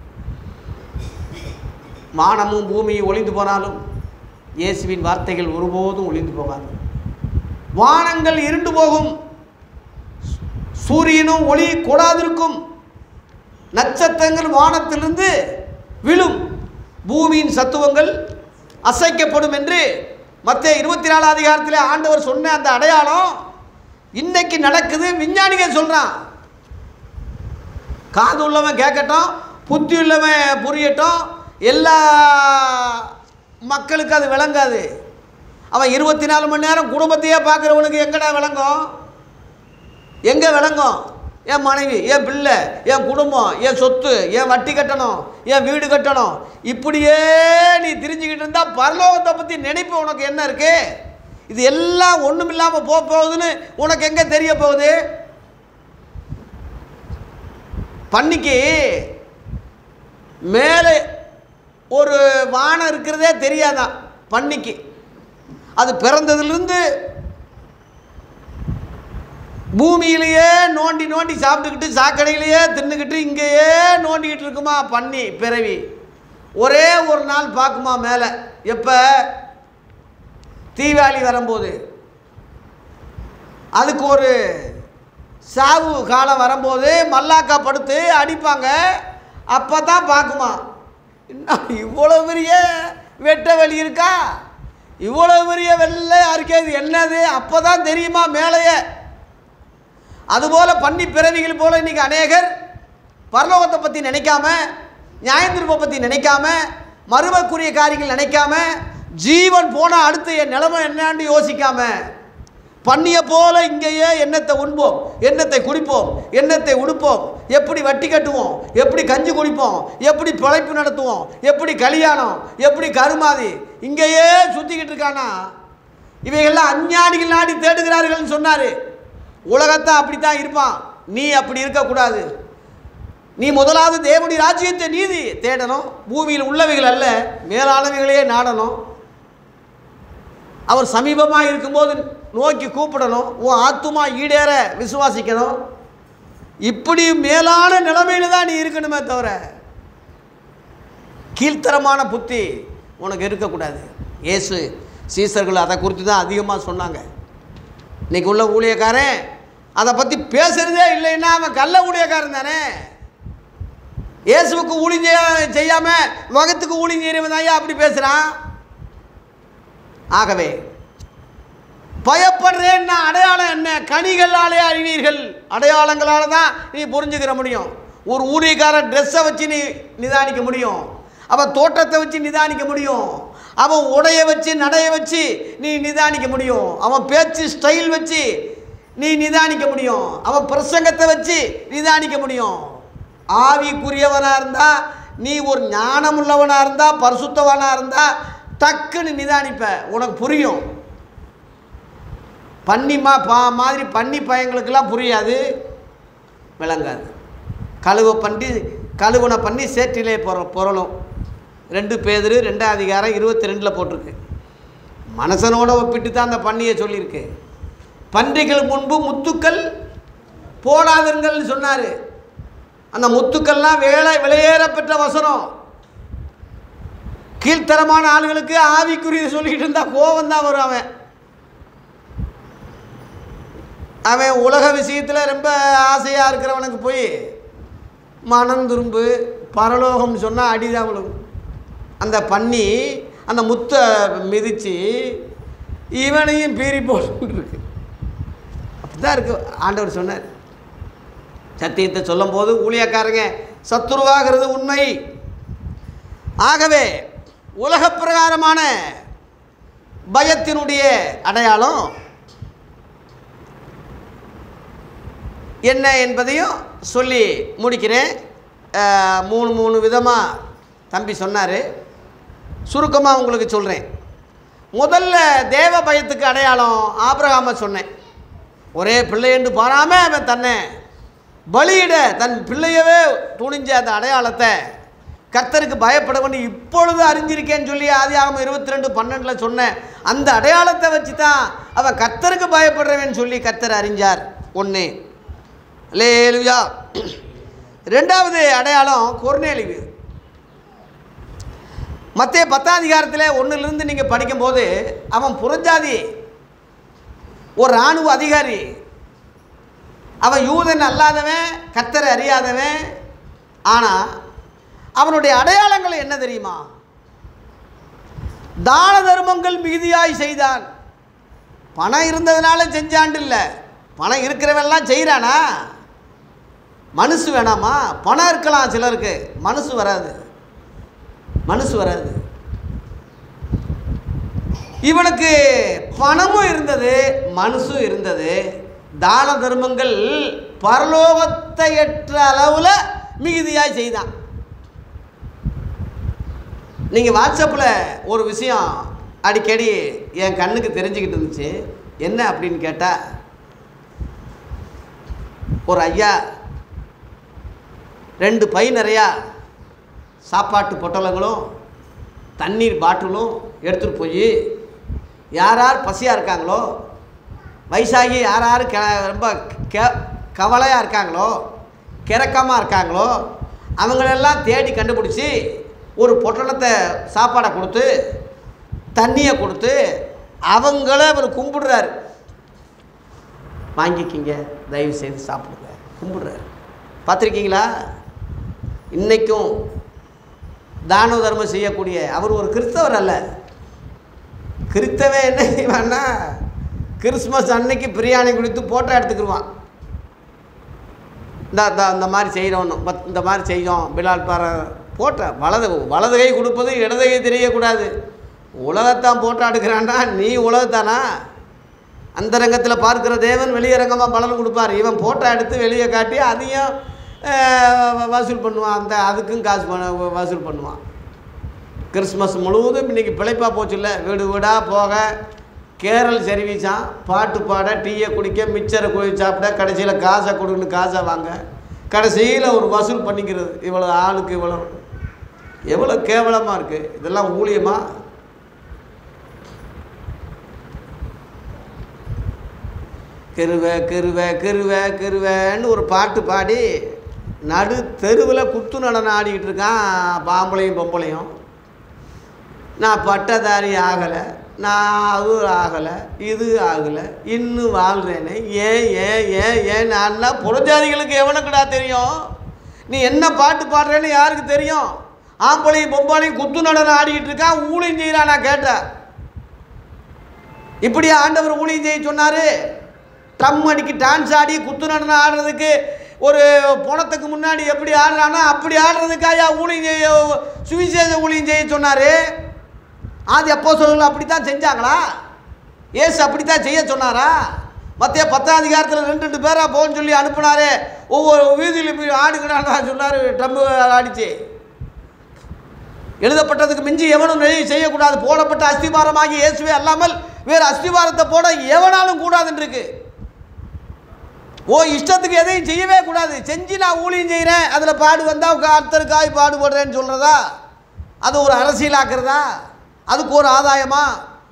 வானமும் பூமியும் ஒளிந்து போனாலும் இயேசுவின் வார்த்தைகள் ஒருபோதும் ஒளிந்து போகாது வானங்கள் இருண்டு போகும் சூரியனும் ஒளி கூடாதிருக்கும் நட்சத்திரங்கள் வானத்திலிருந்து விழும் பூமியின் சத்துவங்கள் அசைக்கப்படும் என்று மத்திய இருபத்தி நாலாம் அதிகாரத்தில் ஆண்டவர் சொன்ன அந்த அடையாளம் இன்னைக்கு நடக்குது விஞ்ஞானிகள் சொல்கிறான் காது உள்ளவன் கேட்கட்டும் புத்தி உள்ளவன் புரியட்டும் எல்லா மக்களுக்கு அது விளங்காது அவன் இருபத்தி நாலு மணி நேரம் குடும்பத்தையே பார்க்குறவனுக்கு எங்கடா விளங்கும் எங்கே விளங்கும் என் மனைவி என் பிள்ளை என் குடும்பம் என் சொத்து என் வட்டி கட்டணும் என் வீடு கட்டணும் இப்படியே நீ திரிஞ்சுக்கிட்டு இருந்தா பரலோகத்தை பற்றி நினைப்பு உனக்கு என்ன இருக்கு இது எல்லாம் ஒன்றும் இல்லாமல் போக போகுதுன்னு உனக்கு எங்கே தெரிய போகுது பன்னிக்கு மேலே ஒரு வானம் இருக்கிறதே தெரியாதான் பன்னிக்கு அது பிறந்ததுலேருந்து பூமியிலேயே நோண்டி நோண்டி சாப்பிட்டுக்கிட்டு சாக்கடையிலேயே தின்னுக்கிட்டு இங்கேயே நோண்டிக்கிட்டு இருக்குமா பன்னி பிறவி ஒரே ஒரு நாள் பார்க்குமா மேலே எப்போ தீபாவளி வரும்போது அதுக்கு ஒரு சாவு காலம் வரும்போது மல்லாக்கா படுத்து அடிப்பாங்க அப்போ தான் பார்க்குமா என்ன இவ்வளோ பெரிய வெட்ட வெளி இருக்கா இவ்வளோ பெரிய வெள்ளையா இருக்கே இது என்னது அப்போ தான் தெரியுமா மேலேயே அதுபோல் பன்னி பிறவிகள் போல இன்னைக்கு அநேகர் பரலோகத்தை பற்றி நினைக்காம நியாயந்திருப்பை பற்றி நினைக்காம மறுமைக்குரிய காரியங்கள் நினைக்காம ஜீவன் போனால் அடுத்து என் நிலைமை என்னன்னு யோசிக்காம பன்னியை போல இங்கேயே எண்ணத்தை உண்போம் எண்ணத்தை குடிப்போம் எண்ணத்தை உடுப்போம் எப்படி வட்டி கட்டுவோம் எப்படி கஞ்சி குடிப்போம் எப்படி பிழைப்பு நடத்துவோம் எப்படி கல்யாணம் எப்படி கருமாதி இங்கேயே சுற்றிக்கிட்டு இருக்கானா இவைகள்லாம் அஞ்ஞானிகள் நாடி தேடுகிறார்கள்னு சொன்னார் உலகத்தான் அப்படி தான் இருப்பான் நீ அப்படி இருக்கக்கூடாது நீ முதலாவது தேவனுடைய ராஜ்யத்தை நீதி தேடணும் பூமியில் உள்ளவைகள் அல்ல மேலானவைகளையே நாடணும் அவர் சமீபமாக இருக்கும்போது நோக்கி கூப்பிடணும் உன் ஆத்துமா ஈடேற விசுவாசிக்கணும் இப்படி மேலான நிலைமையில தான் நீ இருக்கணுமே தவிர கீழ்த்தரமான புத்தி உனக்கு இருக்கக்கூடாது இயேசு சீசர்கள் அதை குறித்து தான் அதிகமாக சொன்னாங்க இன்னைக்கு உள்ள ஊழியக்காரன் அதை பற்றி பேசுறதே இல்லைன்னா அவன் கள்ள ஊழியக்காரன் தானே இயேசுவுக்கு ஊழிய செய்யாமல் உலகத்துக்கு ஊழிய செய்கிறவன் தான் அப்படி பேசுகிறான் ஆகவே பயப்படுறேன்னா அடையாளம் என்ன கனிகளாலே அறிவீர்கள் அடையாளங்களால தான் நீ புரிஞ்சுக்கிற முடியும் ஒரு ஊழியக்காரன் ட்ரெஸ்ஸை வச்சு நீ நிதானிக்க முடியும் அவன் தோட்டத்தை வச்சு நிதானிக்க முடியும் அவன் உடைய வச்சு நடைய வச்சு நீ நிதானிக்க முடியும் அவன் பேச்சு ஸ்டைல் வச்சு நீ நிதானிக்க முடியும் அவன் பிரசங்கத்தை வச்சு நிதானிக்க முடியும் ஆவிக்குரியவனாக இருந்தால் நீ ஒரு ஞானமுள்ளவனாக இருந்தால் பரிசுத்தவனாக இருந்தால் டக்குன்னு நிதானிப்ப உனக்கு புரியும் பன்னிமா பா மாதிரி பன்னி பையங்களுக்கெல்லாம் புரியாது விளங்காது கழுவ பண்ணி கழுவுன பண்ணி சேற்றிலே பொற பொருளும் ரெண்டு பேதரு ரெண்டாம் அதிகாரம் இருபத்தி ரெண்டில் போட்டிருக்கு மனுஷனோட ஒப்பிட்டு தான் அந்த பண்ணியை சொல்லியிருக்கு பன்றிகள் முன்பு முத்துக்கள் போடாதுங்கள்னு சொன்னார் அந்த முத்துக்கள்லாம் வேலை விலையேற பெற்ற வசனம் கீழ்த்தரமான ஆளுகளுக்கு ஆவிக்குரிய சொல்லிக்கிட்டு இருந்தா கோபம் தான் வரும் அவன் அவன் உலக விஷயத்தில் ரொம்ப ஆசையாக இருக்கிறவனுக்கு போய் மனம் திரும்பு பரலோகம்னு சொன்னால் அடிதான் விழுகும் அந்த பண்ணி அந்த முத்தை மிதித்து இவனையும் பீறி போட்டு இருக்கு அப்படிதான் இருக்கு ஆண்டவர் சொன்னார் சத்தியத்தை சொல்லும்போது ஊழியக்காரங்க சத்துருவாகிறது உண்மை ஆகவே உலக பிரகாரமான பயத்தினுடைய அடையாளம் என்ன என்பதையும் சொல்லி முடிக்கிறேன் அஹ், மூணு மூணு விதமாக தம்பி சொன்னார் சுருக்கமாக உங்களுக்கு சொல்கிறேன் முதல்ல தேவ பயத்துக்கு அடையாளம் ஆபிரகாம சொன்னேன் ஒரே பிள்ளையென்று பாராமல் அவன் தன்னை பலியிட தன் பிள்ளையவே துணிஞ்ச அந்த அடையாளத்தை கர்த்தருக்கு பயப்பட வேண்டி இப்பொழுது அறிஞ்சிருக்கேன்னு சொல்லி ஆதியாகமம் இருபத்தி ரெண்டு பன்னெண்டில் சொன்னேன் அந்த அடையாளத்தை வச்சு தான் அவன் கர்த்தருக்கு பயப்படுறவன் சொல்லி கர்த்தர் அறிஞ்சார் ஒன்று லேலுயா ரெண்டாவது அடையாளம் கொர்நேலிவு மத்திய பத்தாம் அதிகாரத்தில் ஒன்றிலிருந்து நீங்கள் படிக்கும்போது அவன் புறஜாதி ஒரு இராணுவ அதிகாரி அவன் யூதன் அல்லாதவன் கர்த்தரை அறியாதவன் ஆனால் அவனுடைய அடையாளங்கள் என்ன தெரியுமா தான தர்மங்கள் மிகுதியாய் செய்தான் பணம் இருந்ததுனால செஞ்சாண்டு இல்லை பணம் இருக்கிறவெல்லாம் செய்கிறானா மனசு வேணாமா பணம் இருக்கலாம் சிலருக்கு மனசு வராது மனசு வராது இவனுக்கு பணமும் இருந்தது மனசும் இருந்தது தான தர்மங்கள் பரலோகத்தை எற்ற அளவில் மிகுதியாய் செய்தான் நீங்கள் வாட்ஸ்அப்பில் ஒரு விஷயம் அடிக்கடி என் கண்ணுக்கு தெரிஞ்சுக்கிட்டு இருந்துச்சு என்ன அப்படின்னு கேட்டால் ஒரு ஐயா ரெண்டு பை நிறையா சாப்பாட்டு பொட்டலங்களும் தண்ணீர் பாட்டிலும் எடுத்துகிட்டு போய் யார் யார் பசியாக இருக்காங்களோ வயசாகி யார் யார் கெ ரொம்ப கெ கவலையாக இருக்காங்களோ கிறக்கமாக இருக்காங்களோ அவங்களெல்லாம் தேடி கண்டுபிடிச்சி ஒரு பொட்டலத்தை சாப்பாடை கொடுத்து தண்ணியை கொடுத்து அவங்கள அவர் கும்பிடுறாரு வாங்கிக்கிங்க தயவு செய்து சாப்பிடுங்க கும்பிடுறாரு பார்த்துருக்கீங்களா இன்றைக்கும் தான தர்மம் செய்யக்கூடிய அவர் ஒரு கிறிஸ்தவர் அல்ல கிறிஸ்தவன் என்ன செய்வான்னா கிறிஸ்மஸ் அன்னைக்கு பிரியாணி கொடுத்து போட்டோ எடுத்துக்கிடுவான் இந்த இந்த இந்த மாதிரி செய்கிறோன்னு பத் இந்த மாதிரி செய்யும் பிலால் பார போட்டோ வலது வலது கை கொடுப்பது இடது கை தெரியக்கூடாது உலகத்தான் போட்டோ எடுக்கிறான்டா நீ உலகத்தானா அந்தரங்கத்தில் பார்க்கிற தேவன் வெளியரங்கமாக பலன் கொடுப்பார் இவன் போட்டோ எடுத்து வெளியே காட்டி அதையும் அஹ், வசூல் பண்ணுவான் அந்த அதுக்கும் காசு பண்ண வசூல் பண்ணுவான் கிறிஸ்மஸ் முழுவதும் இன்றைக்கி பிழைப்பாக போச்சுல்ல வீடு வீடாக போக கேரள் சர்வீஸான் பாட்டு பாட டீயை குடிக்க மிச்சரை குடி சாப்பிட கடைசியில் காசை கொடுன்னு காசை வாங்க கடைசியில் ஒரு வசூல் பண்ணிக்கிறது இவ்வளோ ஆளுக்கு இவ்வளோ எவ்வளோ கேவலமாக இருக்குது இதெல்லாம் ஊழியமா கிருவ கிருவ கிருவ கிருவேன்னு ஒரு பாட்டு பாடி நடு தெருவில் குத்து நடனம் ஆடிக்கிட்டு இருக்கான் பாம்பளையும் பொம்பளையும் நான் பட்டதாரி ஆகலை நான் அது ஆகலை இது ஆகலை இன்னும் வாழ்கிறேனே ஏன் ஏன் ஏன் ஏன் நான்னா புறஜாதிகளுக்கு எவனுக்குடா தெரியும் நீ என்ன பாட்டு பாடுறேன்னு யாருக்கு தெரியும் ஆம்பளையும் பொம்பளையும் குத்து நடனம் ஆடிக்கிட்டு இருக்கான் ஊழியம் செய்கிறான் நான் கேட்டேன் இப்படியா ஆண்டவர் ஊழியம் செய்ய சொன்னார் ட்ரம் அடிக்கி டான்ஸ் ஆடி குத்து நடனம் ஆடுறதுக்கு ஒரு பணத்துக்கு முன்னாடி எப்படி ஆடுறானோ அப்படி ஆடுறதுக்காயா ஊழியம் செய்ய சுவிசேஷ ஊழியம் செய்ய சொன்னார் ஆதி அப்போ சொல்லல அப்படி தான் செஞ்சாங்களா ஏசு அப்படி தான் செய்ய சொன்னாரா மத்திய பத்தாம் அதிகாரத்தில் ரெண்டு ரெண்டு பேராக போன்னு சொல்லி அனுப்புனாரு ஒவ்வொரு வீதியிலும் போய் ஆடுங்கடான்னு சொன்னார் ட்ரம்பு அடிச்சு எழுதப்பட்டதுக்கு மிஞ்சி எவனும் நெய் செய்யக்கூடாது போடப்பட்ட அஸ்திபாரமாகி இயேசுவே அல்லாமல் வேறு அஸ்திபாரத்தை போட எவனாலும் கூடாதுன்னு இருக்கு ஓ இஷ்டத்துக்கு எதையும் செய்யவே கூடாது செஞ்சு நான் ஊழியம் செய்கிறேன் அதில் பாடு வந்தால் கர்த்தருக்காய் பாடுபடுறேன்னு சொல்கிறதா அது ஒரு அரசியலாக்குறதா அதுக்கு ஒரு ஆதாயமா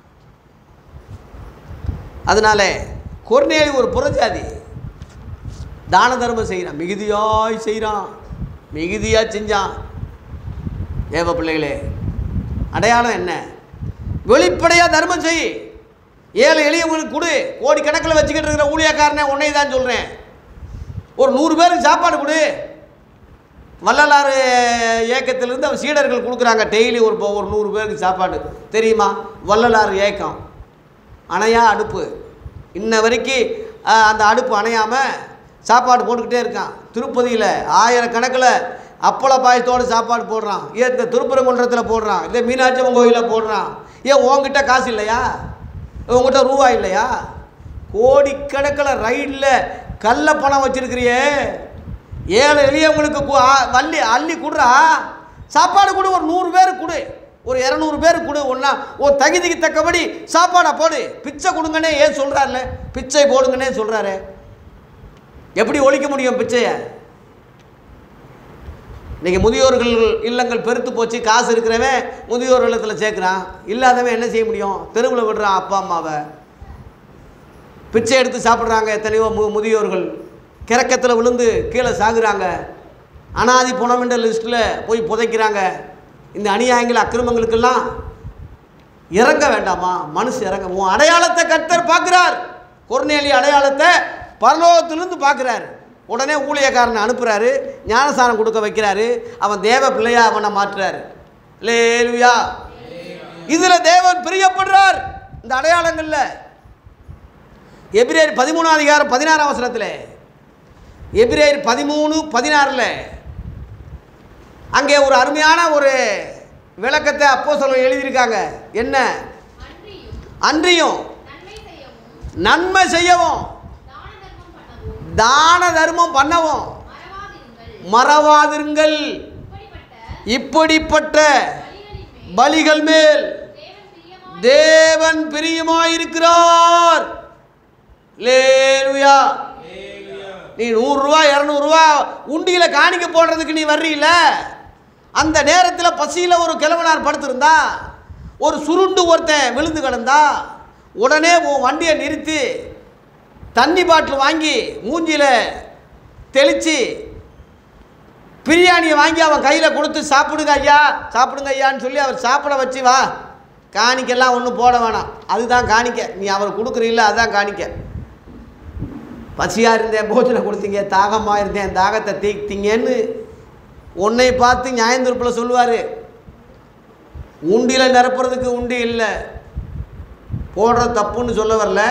அதனால கொர்நேலி ஒரு புறஜாதி தான தர்மம் செய்கிறான் மிகுதியாய் செய்கிறான் மிகுதியாக செஞ்சான் ஏவ பிள்ளைகளே அடையாளம் என்ன வெளிப்படையாக தர்மம் செய் ஏழை எளியவங்களுக்கு கொடு கோடி கணக்கில் வச்சுக்கிட்டு இருக்கிற ஊழியக்காரனே உன்னை தான் சொல்கிறேன் ஒரு நூறு பேருக்கு சாப்பாடு கொடு வள்ளலாறு ஏக்கத்திலிருந்து அவன் சீடர்கள் கொடுக்குறாங்க டெய்லி ஒரு ப- ஒரு நூறு பேருக்கு சாப்பாடு தெரியுமா வள்ளலாறு ஏக்கம் அணையா அடுப்பு இன்ன வரைக்கும் அஹ், அந்த அடுப்பு அணையாமல் சாப்பாடு போட்டுக்கிட்டே இருக்கான் திருப்பதியில் ஆயிரக்கணக்கில் அப்பள பாயத்தோடு சாப்பாடு போடுறான் ஏன் இந்த திருப்பரங்குன்றத்தில் போடுறான் இல்லை மீனாட்சி அம்மன் கோயிலில் போடுறான் ஏன் உங்ககிட்ட காசு இல்லையா உங்ககிட்ட ரூபா இல்லையா கோடிக்கணக்கில் ரைடில் கள்ள பணம் வச்சிருக்கிறியே ஏழை எளியவங்களுக்கு கு- ஆ- வள்ளி அள்ளி கொடுறா சாப்பாடு கொடு ஒரு நூறு பேருக்கு கொடு ஒரு இரநூறு பேருக்கு கொடு ஒன்றா ஒரு தகுதிக்கு தக்கபடி சாப்பாடை போடு பிச்சை கொடுங்கன்னே ஏன் சொல்கிறாருல பிச்சை போடுங்கன்னே சொல்கிறாரு எப்படி ஒழிக்க முடியும் பிச்சையை இன்றைக்கி முதியோர்கள் இல்லங்கள் பெருத்து போச்சு காசு இருக்கிறவன் முதியோர் இல்லத்தில் சேர்க்குறான் இல்லாதவன் என்ன செய்ய முடியும் தெருவில் விடுறான் அப்பா அம்மாவை பிச்சை எடுத்து சாப்பிட்றாங்க எத்தனையோ மு முதியோர்கள் கிறக்கத்தில் விழுந்து கீழே சாகுறாங்க அனாதி புனமென்ற லிஸ்ட்டில் போய் புதைக்கிறாங்க இந்த அநியாயங்கள் அக்கிரமங்களுக்கெல்லாம் இறங்க வேண்டாமா மனசு இறங்க உன் அடையாளத்தை கர்த்தர் பார்க்குறார் கொர்நேலி அடையாளத்தை பரலோகத்திலிருந்து பார்க்குறாரு உடனே ஊழியக்காரனை அனுப்புகிறாரு ஞானசானம் கொடுக்க வைக்கிறாரு அவன் தேவ பிள்ளையா அவனை மாற்றுறாரு லேலுயா இதில் தேவன் பிரியப்படுறார் இந்த அடையாளங்களில் எபிரேயர் பதிமூணாம் அதிகாரம் பதினாறாம் வசனத்தில் எபிரேயர் பதிமூணு பதினாறில் அங்கே ஒரு அருமையான ஒரு விளக்கத்தை அப்போ சொல்ல எழுதியிருக்காங்க என்ன அன்றியும் அன்றியும் நன்மை செய்யவும் நன்மை செய்யவும் தான தர்மம் பண்ணவும் தான தர்மம் பண்ணவும் மறவாதிருங்கள் மறவாதிருங்கள் இப்படிப்பட்ட இப்படிப்பட்ட பலிகளின் மேல் பலிகள் மேல் தேவன் பிரியமாய் தேவன் பிரியமாயிருக்கிறார் லேலுயா நீ நூறுரூவா இரநூறுவா உண்டியில் காணிக்க போடுறதுக்கு நீ வர்றீல அந்த நேரத்தில் பசியில் ஒரு கிழவனார் படுத்திருந்தா ஒரு சுருண்டு ஒருத்தன் விழுந்து கிடந்தா உடனே உன் வண்டியை நிறுத்தி தண்ணி பாட்டில் வாங்கி மூஞ்சியில் தெளித்து பிரியாணியை வாங்கி அவன் கையில் கொடுத்து சாப்பிடுங்க ஐயா சாப்பிடுங்க ஐயான்னு சொல்லி அவர் சாப்பிட வச்சு வா காணிக்கெல்லாம் ஒன்றும் போட வேணாம் அதுதான் காணிக்க நீ அவர் கொடுக்குறீல்ல அதுதான் காணிக்க பசியாக இருந்தேன் போஜனம் கொடுத்தீங்க தாகமாக இருந்தேன் தாகத்தை தீர்த்தீங்கன்னு உன்னை பார்த்து நியாயந்திருப்பில் சொல்லுவார் உண்டியில் நிரப்புறதுக்கு உண்டி இல்லை போடுற தப்புன்னு சொல்ல வரல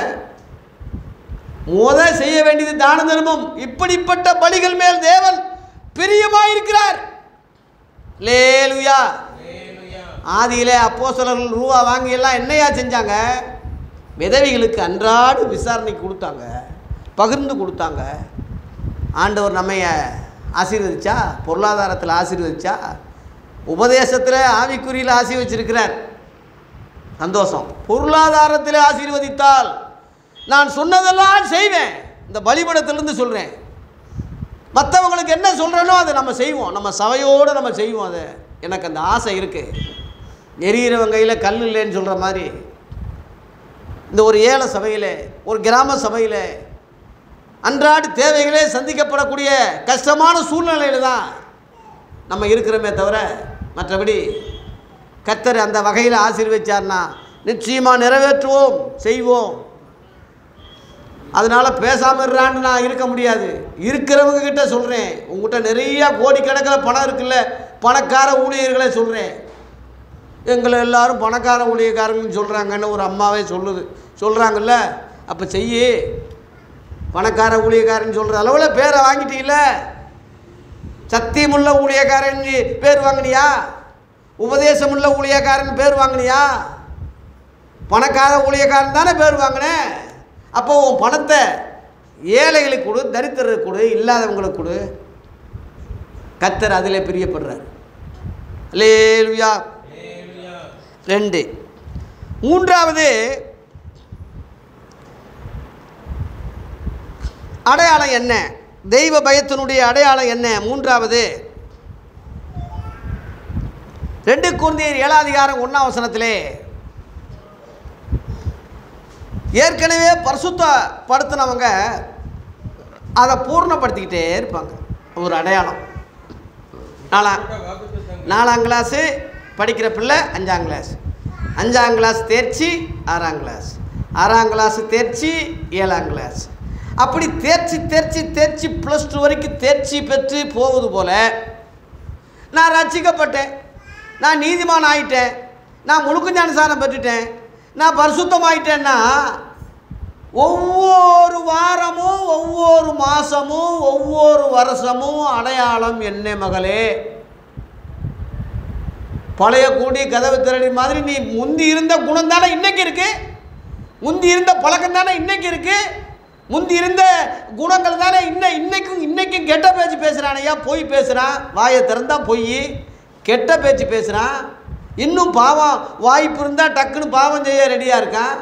முத செய்ய வேண்டியது தான தர்மம் இப்படிப்பட்ட பலிகள் மேல் தேவன் பிரியமாயிருக்கிறார் லேலுயா ஆதியிலே அப்போஸ்தலர்கள் ரூபா வாங்கி எல்லாம் என்னையா செஞ்சாங்க விதவைகளுக்கு அன்றாடு விசாரணை கொடுத்தாங்க பகிர்ந்து கொடுத்தாங்க ஆண்டவர் நம்மைய ஆசீர்வதிச்சா பொருளாதாரத்தில் ஆசீர்வதிச்சா உபதேசத்தில் ஆவிக்குறியில் ஆசீர்வச்சிருக்கிறார் சந்தோஷம் பொருளாதாரத்தில் ஆசீர்வதித்தால் நான் சொன்னதெல்லாம் செய்வேன் இந்த பலிபடத்திலிருந்து சொல்கிறேன் மற்றவங்களுக்கு என்ன சொல்கிறனோ அதை நம்ம செய்வோம் நம்ம சபையோடு நம்ம செய்வோம் அதை எனக்கு அந்த ஆசை இருக்குது எரியிறவன் கையில் கல் இல்லைன்னு சொல்கிற மாதிரி இந்த ஒரு ஏழை சபையில் ஒரு கிராம சபையில் அன்றாட தேவைகளே சந்திக்கப்படக்கூடிய கஷ்டமான சூழ்நிலையில் தான் நம்ம இருக்கிறோமே தவிர மற்றபடி கத்தர் அந்த வகையில் ஆசீர்வதிச்சார்னா நிச்சயமாக நிறைவேற்றுவோம் செய்வோம் அதனால் பேசாமல் இருறான்னு நான் இருக்க முடியாது இருக்கிறவங்க கிட்ட சொல்கிறேன் உங்ககிட்ட நிறைய கோடிக்கணக்கில் பணம் இருக்குல்ல பணக்கார ஊழியர்களை சொல்கிறேன் எங்களை எல்லாரும் பணக்கார ஊழியக்காரங்கன்னு சொல்கிறாங்கன்னு ஒரு அம்மாவே சொல்லுது சொல்கிறாங்கல்ல அப்போ செய்யி பணக்கார ஊழியக்காரன் சொல்கிற அளவில் பேரை வாங்கிட்டீங்கள சத்தியமுள்ள ஊழியக்காரன் பேர் வாங்கினியா உபதேசமுள்ள ஊழியக்காரன் பேர் வாங்கினியா பணக்கார ஊழியக்காரன் தானே பேர் வாங்கினேன் அப்போ உன் பணத்தை ஏழைகளுக்கு கொடு தரித்திரருக்கு கொடு இல்லாதவங்களுக்கு கொடு கத்தர் அதில் பிரியப்படுறார் லேலுயா ரெண்டு மூன்றாவது அடையாளம் என்ன தெய்வ பயத்தினுடைய அடையாளம் என்ன மூன்றாவது ரெண்டு குழந்தையர் ஏழாதிகாரம் ஒன்றாம் வசனத்திலே ஏற்கனவே பரிசுத்தப்படுத்தினவங்க அதை பூர்ணப்படுத்திக்கிட்டே இருப்பாங்க ஒரு அடையாளம் நாலாம் நாலாம் கிளாஸு படிக்கிற பிள்ளை அஞ்சாம் கிளாஸ் அஞ்சாம் கிளாஸ் தேர்ச்சி ஆறாம் கிளாஸ் ஆறாம் கிளாஸ் தேர்ச்சி ஏழாம் கிளாஸ் அப்படி தேர்ச்சி தேர்ச்சி தேர்ச்சி ப்ளஸ் டூ வரைக்கும் தேர்ச்சி பெற்று போவது போல நான் ரட்சிக்கப்பட்டேன் நான் நீதிமான் ஆயிட்டேன் நான் முழுக்க ஞானசாரம் பெற்றுட்டேன் நான் பரிசுத்தமாயிட்டேன்னா ஒவ்வொரு வாரமும் ஒவ்வொரு மாதமும் ஒவ்வொரு வருஷமும் அடையாளம் என்ன மகளே பழைய கூடி கதவு திரடி மாதிரி நீ முந்தி இருந்த குணம் தானே இன்னைக்கு இருக்கு முந்தி இருந்த பழக்கம் தானே இன்னைக்கு இருக்கு முந்தி இருந்த குணங்கள் தானே இன்ன இன்னைக்கும் இன்னைக்கும் கெட்ட பேச்சு பேசுகிறானையா பொய் பேசுகிறான் வாயை திறந்தா பொய் கெட்ட பேச்சு பேசுகிறான் இன்னும் பாவம் வாய்ப்பு இருந்தால் டக்குன்னு பாவம் செய்ய ரெடியாக இருக்கான்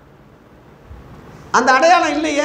அந்த அடையாளம் இல்லையே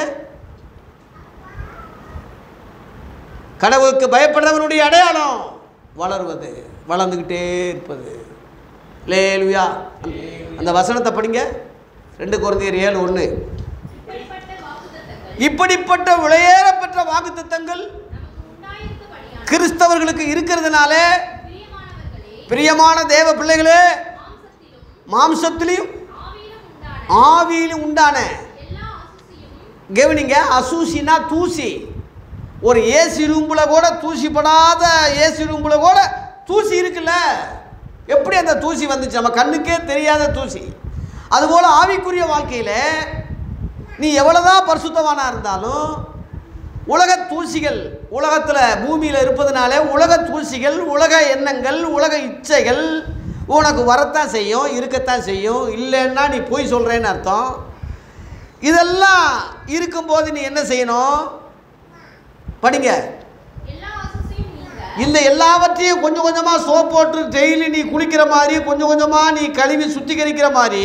கடவுளுக்கு பயப்படுறவனுடைய அடையாளம் வளருவது வளர்ந்துக்கிட்டே இருப்பது லேலுயா அந்த வசனத்தை படிங்க ரெண்டு குழந்தையர் ஏழு ஒன்று இப்படிப்பட்ட வாக்குத்தத்தங்கள் இப்படிப்பட்ட விளையேறப்பெற்ற வாக்குத்தத்தங்கள் நமக்கு உண்டாயிருந்தபடியால் கிறிஸ்தவர்களுக்கு இருக்கிறதுனால பிரியமானவர்களே பிரியமான தேவ பிள்ளைகளே மாம்சத்திலும் மாம்சத்திலையும் ஆவியிலும் உண்டான ஆவியிலும் உண்டான எல்லா அசுசியும் கவனிங்க அசூசினா தூசி ஒரு ஏசி ரூம்பில் கூட தூசிப்படாத ஏசி ரூம்பில் கூட தூசி இருக்குல்ல எப்படி அந்த தூசி வந்துச்சு நம்ம கண்ணுக்கே தெரியாத தூசி அதுபோல் ஆவிக்குரிய வாழ்க்கையில் நீ எவ்வளோதான் பரிசுத்தவானா இருந்தாலும் உலக தூசிகள் உலகத்தில் பூமியில் இருப்பதனால உலக தூசிகள் உலக எண்ணங்கள் உலக இச்சைகள் உனக்கு வரத்தான் செய்யும் இருக்கத்தான் செய்யும் இல்லைன்னா நீ போய் சொல்கிறேன்னு அர்த்தம் இதெல்லாம் இருக்கும்போது நீ என்ன செய்யணும் படிங்க எல்லா அசுசியும் நீங்க இந்த எல்லாவற்றையும் கொஞ்சம் கொஞ்சமாக சோப் போட்டு டெய்லி நீ குளிக்கிற மாதிரி கொஞ்சம் கொஞ்சமாக நீ கழுவி சுத்திகரிக்கிற மாதிரி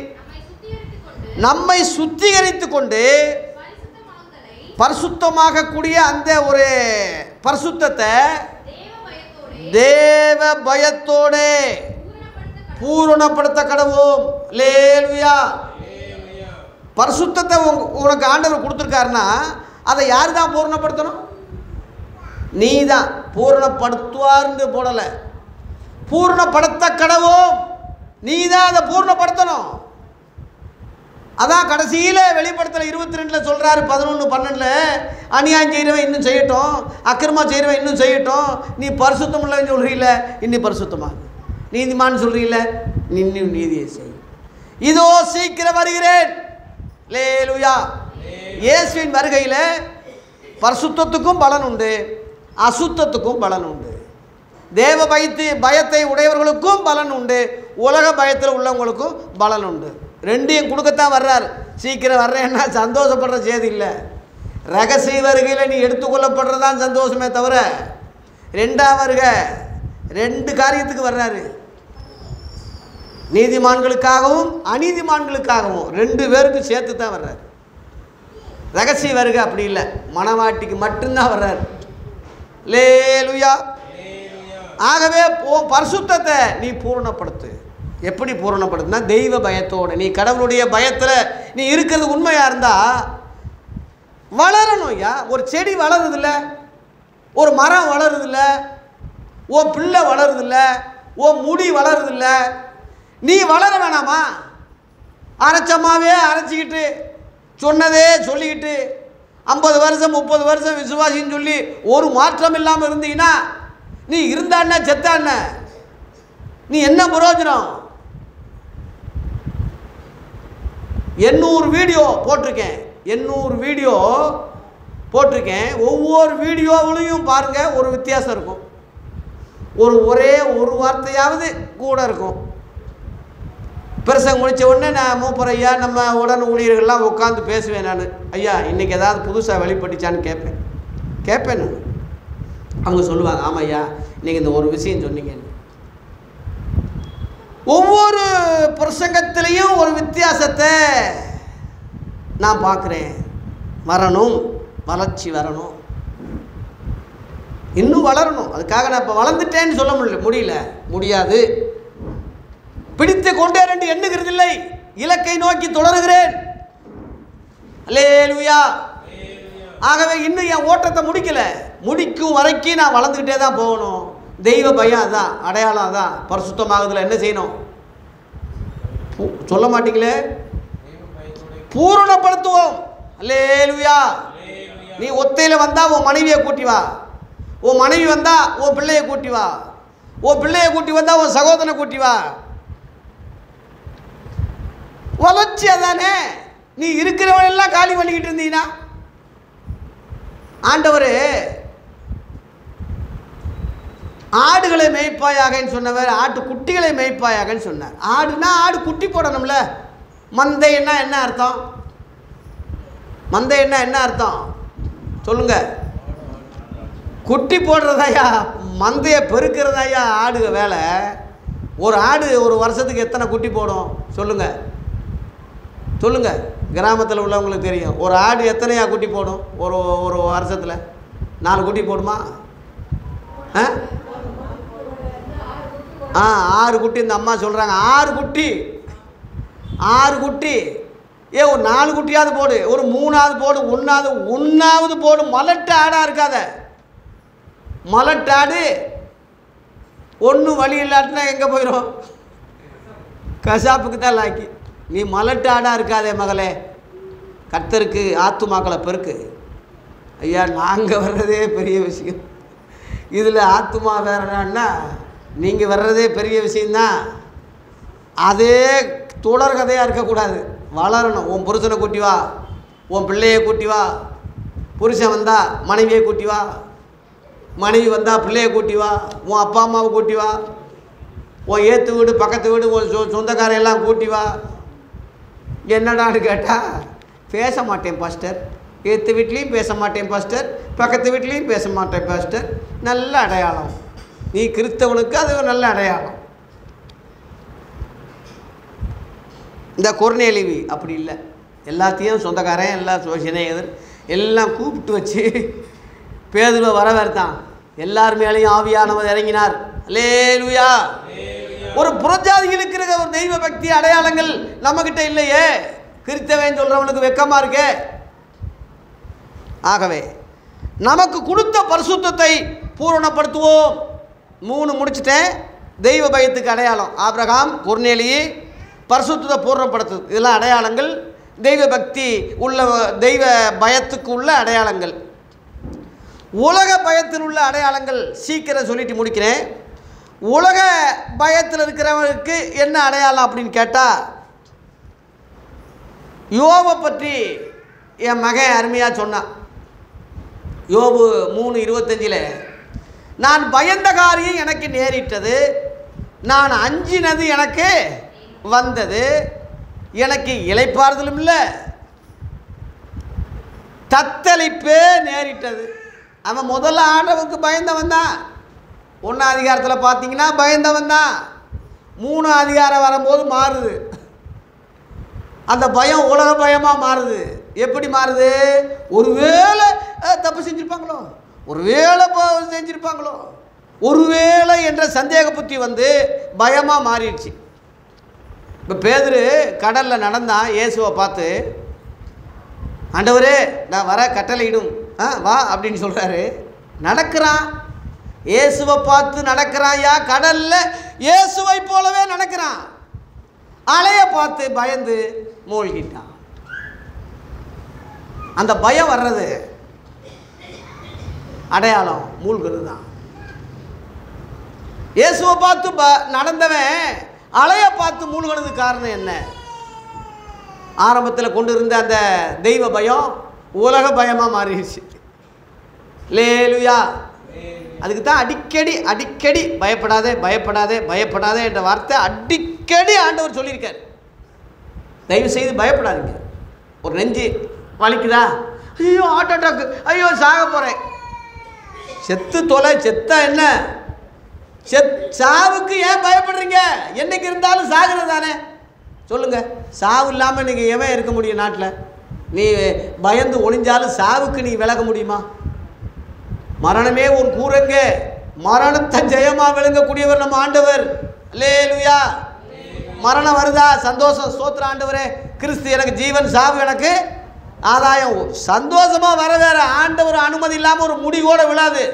நம்மை சுத்திகரித்துக் கொண்டு நம்மை சுத்திகரித்து கொண்டு பரிசுத்தமாகுதலை பரிசுத்தமாகக்கூடிய அந்த ஒரு பரிசுத்தத்தை தேவ பயத்தோடே தேவ பயத்தோடே பூரணப்படுத்த பூரணப்படுத்த கடவோம் லேலுயா பரிசுத்தத்தை உங்க- உனக்கு ஆண்டவர் கொடுத்துருக்காருன்னா அதை யார் தான் பூரணப்படுத்தணும் நீ தான் பூரணப்படுத்துவார்னு போடலை பூரணப்படுத்த கடவோம் நீ தான் அதை பூரணப்படுத்தணும் அதான் கடைசியில் வெளிப்படுத்தல இருபத்தி ரெண்டில் சொல்கிறாரு பதினொன்று பன்னெண்டில் அநியாயம் செய்கிறவன் இன்னும் செய்யட்டும் அக்கிரமம் செய்கிறவன் இன்னும் செய்யட்டும் நீ பரிசுத்தம் இல்லைன்னு சொல்கிறீல இன்னும் பரிசுத்தமாக நீதிமான்னு சொல்கிறீல நீ இன்னும் நீதியை செய் இதோ சீக்கிரம் வருகிறேன் லேலுயா இயேசுவின் வருகையில் பரிசுத்தத்துக்கும் பலன் உண்டு அசுத்தத்துக்கும் பலன் உண்டு தேவ பயத்து பயத்தை உடையவர்களுக்கும் பலன் உண்டு உலக பயத்தில் உள்ளவங்களுக்கும் பலன் உண்டு ரெண்டையும் கொடுக்கத்தான் வர்றார் சீக்கிரம் வர்றேன்னா சந்தோஷப்படுற செய்தி இல்லை ரகசிய வருகையில் நீ எடுத்துக்கொள்ளப்படுறதான் சந்தோஷமே தவிர ரெண்டாம் வருக ரெண்டு காரியத்துக்கு வர்றாரு நீதிமான்களுக்காகவும் அநீதிமான்களுக்காகவும் ரெண்டு பேருக்கு சேர்த்து தான் வர்றாரு ரகசிய வருகை அப்படி இல்லை மணவாட்டிக்கு மட்டும்தான் வர்றாரு லேலுயா ஆகவே உன் பரிசுத்தத்தை நீ பூரணப்படுத்து எப்படி பூரணப்படுத்துனா தெய்வ பயத்தோடு நீ கடவுளுடைய பயத்தில் நீ இருக்கிறது உண்மையாக இருந்தால் வளரணும் ஐயா ஒரு செடி வளருதில்ல ஒரு மரம் வளருதில்ல ஓ பிள்ளை வளருதில்ல ஓ முடி வளருதில்ல நீ வளர வேணாமா அரைச்சமாவே அரைச்சிக்கிட்டு சொன்னதே சொல்லிக்கிட்டு ஐம்பது வருஷம் முப்பது வருஷம் விசுவாசின்னு சொல்லி ஒரு மாற்றம் இல்லாமல் இருந்தீங்கன்னா நீ இருந்தாண்ண செத்தாண்ண நீ என்ன பிரயோஜனம் எண்ணூறு வீடியோ போட்டிருக்கேன் எண்ணூறு வீடியோ போட்டிருக்கேன் ஒவ்வொரு வீடியோவிலையும் பாருங்கள் ஒரு வித்தியாசம் இருக்கும் ஒரு ஒரே ஒரு வார்த்தையாவது கூட இருக்கும் பிரசங்கம் முடிச்ச உடனே நான் மூப்பர் ஐயா நம்ம உடன் ஊழியர்கள்லாம் உட்காந்து பேசுவேன் நான் ஐயா இன்றைக்கி ஏதாவது புதுசாக வெளிப்பட்டுச்சான்னு கேட்பேன் கேட்பேன் நான் அவங்க சொல்லுவாங்க ஆமாம் ஐயா நீங்கள் இந்த ஒரு விஷயம் சொன்னீங்கன்னு ஒவ்வொரு பிரசங்கத்திலையும் ஒரு வித்தியாசத்தை நான் பார்க்குறேன் வரணும் வளர்ச்சி வரணும் இன்னும் வளரணும் அதுக்காக நான் இப்போ வளர்ந்துட்டேன்னு சொல்ல முடியல முடியல முடியாது பிடித்து கொண்டே ரெண்டு எண்ணுகிறது இல்லை இலக்கை நோக்கி தொடருகிறேன் அல்லேலூயா ஆகவே இன்னும் என் ஓட்டத்தை முடிக்கல முடிக்கும் வரைக்கும் நான் வளர்ந்துக்கிட்டே தான் போகணும் தெய்வ பயம் அதான் அடையாளம் அதான் பரிசுத்தமாகுதுல என்ன செய்யணும் பூ- சொல்ல மாட்டீங்களே பூரணப்படுத்துவோம் அல்லேலூயா நீ ஒத்தையில் வந்தா உன் மனைவியை கூட்டி வா உன் மனைவி வந்தா உன் பிள்ளையை கூட்டி வா உன் பிள்ளையை கூட்டி வந்தா உன் சகோதரனை கூட்டி வா வளர்ச்சி அதானே நீ இருக்கிறவனெல்லாம் காலி பண்ணிக்கிட்டு இருந்தீங்கன்னா ஆண்டவர் ஆடுகளை மேய்ப்பாயாகன்னு சொன்னவர் ஆட்டு குட்டிகளை மேய்ப்பாயாகன்னு சொன்னார் ஆடுனா ஆடு குட்டி போடணும்ல மந்தைன்னா என்ன அர்த்தம் மந்தைன்னா என்ன அர்த்தம் சொல்லுங்க குட்டி போடுறதாயா மந்தையை பெருக்கிறதாயா ஆடு வேலை ஒரு ஆடு ஒரு வருஷத்துக்கு எத்தனை குட்டி போடும் சொல்லுங்க சொல்லுங்க கிராமத்தில் உள்ளவங்களுக்கு தெரியும் ஒரு ஆடு எத்தனையா குட்டி போடும் ஒரு ஒரு வருஷத்தில் நாலு குட்டி போடுமா ஆ ஆ ஆறு குட்டி இந்த அம்மா சொல்கிறாங்க ஆறு குட்டி ஆறு குட்டி ஏ ஒரு நாலு குட்டியாவது போடு ஒரு மூணாவது போடு ஒன்றாவது ஒன்றாவது போடு மலட்டு ஆடாக இருக்காத மலட்டு ஆடு ஒன்றும் வழி இல்லாட்டினா எங்கே போயிடும் கசாப்புக்கு தான் லாக்கி நீ மலட்டு ஆடாக இருக்காதே மகளே கர்த்தருக்கு ஆத்துமாக்களை பெருக்கு ஐயா நாங்கள் வர்றதே பெரிய விஷயம் இதில் ஆத்துமா வேறனா நீங்கள் வர்றதே பெரிய விஷயந்தான் அதே தொடர் கதையாக இருக்கக்கூடாது வளரணும் உன் புருஷனை கூட்டி வா உன் பிள்ளையை கூட்டி வா புருஷன் வந்தா மனைவியை கூட்டி வா மனைவி வந்தால் பிள்ளையை கூட்டி வா உன் அப்பா அம்மாவை கூட்டி வா உன் ஏற்று வீடு பக்கத்து வீடு உன் சொ சொந்தக்காரையெல்லாம் கூட்டி வா என்னடான்னு கேட்டால் பேச மாட்டேன் பாஸ்டர் ஏற்று வீட்லேயும் பேச மாட்டேன் பாஸ்டர் பக்கத்து வீட்லேயும் பேச மாட்டேன் பாஸ்டர் நல்ல அடையாளம் நீ கிறிஸ்தவனுக்கு அது ஒரு நல்ல அடையாளம் இந்த கொர்நேலிவி அப்படி இல்லை எல்லாத்தையும் சொந்தக்காரன் எல்லா சிநேகிதர் எல்லாம் கூப்பிட்டு வச்சு பேதுருவை வரவேற்தான் எல்லார் மேலேயும் ஆவியானவர் இறங்கினார் லேலுயா ஒரு புறஜாதிகளுக்கு இருக்கிற ஒரு தெய்வ பக்தி அடையாளங்கள் நம்மக்கிட்ட இல்லையே கிறிஸ்தவன் சொல்கிறவனுக்கு வெக்கமாக இருக்கே ஆகவே நமக்கு கொடுத்த பரிசுத்தத்தை பூரணப்படுத்துவோம் மூணு முடிச்சிட்டேன் தெய்வ பயத்துக்கு அடையாளம் ஆபிரகாம் குர்நேலியி பரிசுத்தத்தை பூரணப்படுத்து இதெல்லாம் அடையாளங்கள் தெய்வ பக்தி உள்ள தெய்வ பயத்துக்கு உள்ள அடையாளங்கள் உலக பயத்தில் உள்ள அடையாளங்கள் சீக்கிரம் சொல்லிட்டு முடிக்கிறேன் உலக பயத்தில் இருக்கிறவனுக்கு என்ன அடையாளம் அப்படின்னு கேட்டால் யோபை பற்றி என் மகன் அருமையாக சொன்னான் யோபு மூணு இருபத்தஞ்சில் நான் பயந்த காரியம் எனக்கு நேரிட்டது நான் அஞ்சினது எனக்கு வந்தது எனக்கு இலைப்பாறுதலும் இல்லை தத்தளிப்பே நேரிட்டது அவன் முதல்ல ஆண்டவனுக்கு பயந்தவன் தான் ஒன்றாம் அதிகாரத்தில் பார்த்தீங்கன்னா பயந்தவன் தான் மூணு அதிகாரம் வரும்போது மாறுது அந்த பயம் உலக பயமாக மாறுது எப்படி மாறுது ஒருவேளை அஹ், தப்பு செஞ்சுருப்பாங்களோ ஒருவேளை பாவம் செஞ்சிருப்பாங்களோ ஒருவேளை என்ற சந்தேக புத்தி வந்து பயமாக மாறிடுச்சு இப்போ பேதுரு கடலில் நடந்தான் இயேசுவை பார்த்து ஆண்டவரே நான் வர கட்டளையிடும் ஆ வா அப்படின்னு சொல்கிறாரு நடக்கிறான் இயேசுவை பார்த்து நடக்கிறான் யா கடலில் இயேசுவை போலவே நடக்கிறான் அலையை பார்த்து பயந்து மூழ்கிட்டான் அந்த பயம் வர்றது அடையாளம் மூழ்கிறது தான் இயேசுவை பார்த்து ப நடந்தவன் அலையை பார்த்து மூழ்கினதுக்கு காரணம் என்ன ஆரம்பத்தில் கொண்டு இருந்த அந்த தெய்வ பயம் உலக பயமாக மாறிடுச்சு லேலுயா அதுக்கு தான் அடிக்கடி அடிக்கடி பயப்படாதே பயப்படாதே பயப்படாதே என்ற வார்த்தை அடிக்கடி ஆண்டவர் சொல்லியிருக்கார் தயவு செய்து பயப்படாதீங்க ஒரு நெஞ்சு வலிக்குதா ஐயோ ஹார்ட் அட்டாக் ஐயோ சாக போகிறேன் செத்து தொலை செத்தா என்ன செத் சாவுக்கு ஏன் பயப்படுறீங்க என்னைக்கு இருந்தாலும் சாகிறது தானே சொல்லுங்க சாவு இல்லாமல் நீங்கள் எவன் இருக்க முடியும் நாட்டில் நீ பயந்து ஒளிஞ்சாலும் சாவுக்கு நீ விலக முடியுமா மரணமே ஒரு கூரங்க மரணத்தை ஜெயமா விளங்கக்கூடியவர் நம்ம ஆண்டவர் லேலுயா மரணம் வருதா சந்தோஷம் ஸ்தோத்திர ஆண்டவரே கிறிஸ்து எனக்கு ஜீவன் சாவு எனக்கு ஆதாயம் சந்தோஷமா வர வேற ஆண்டவர் அனுமதி இல்லாமல் ஒரு முடி கூட விழாது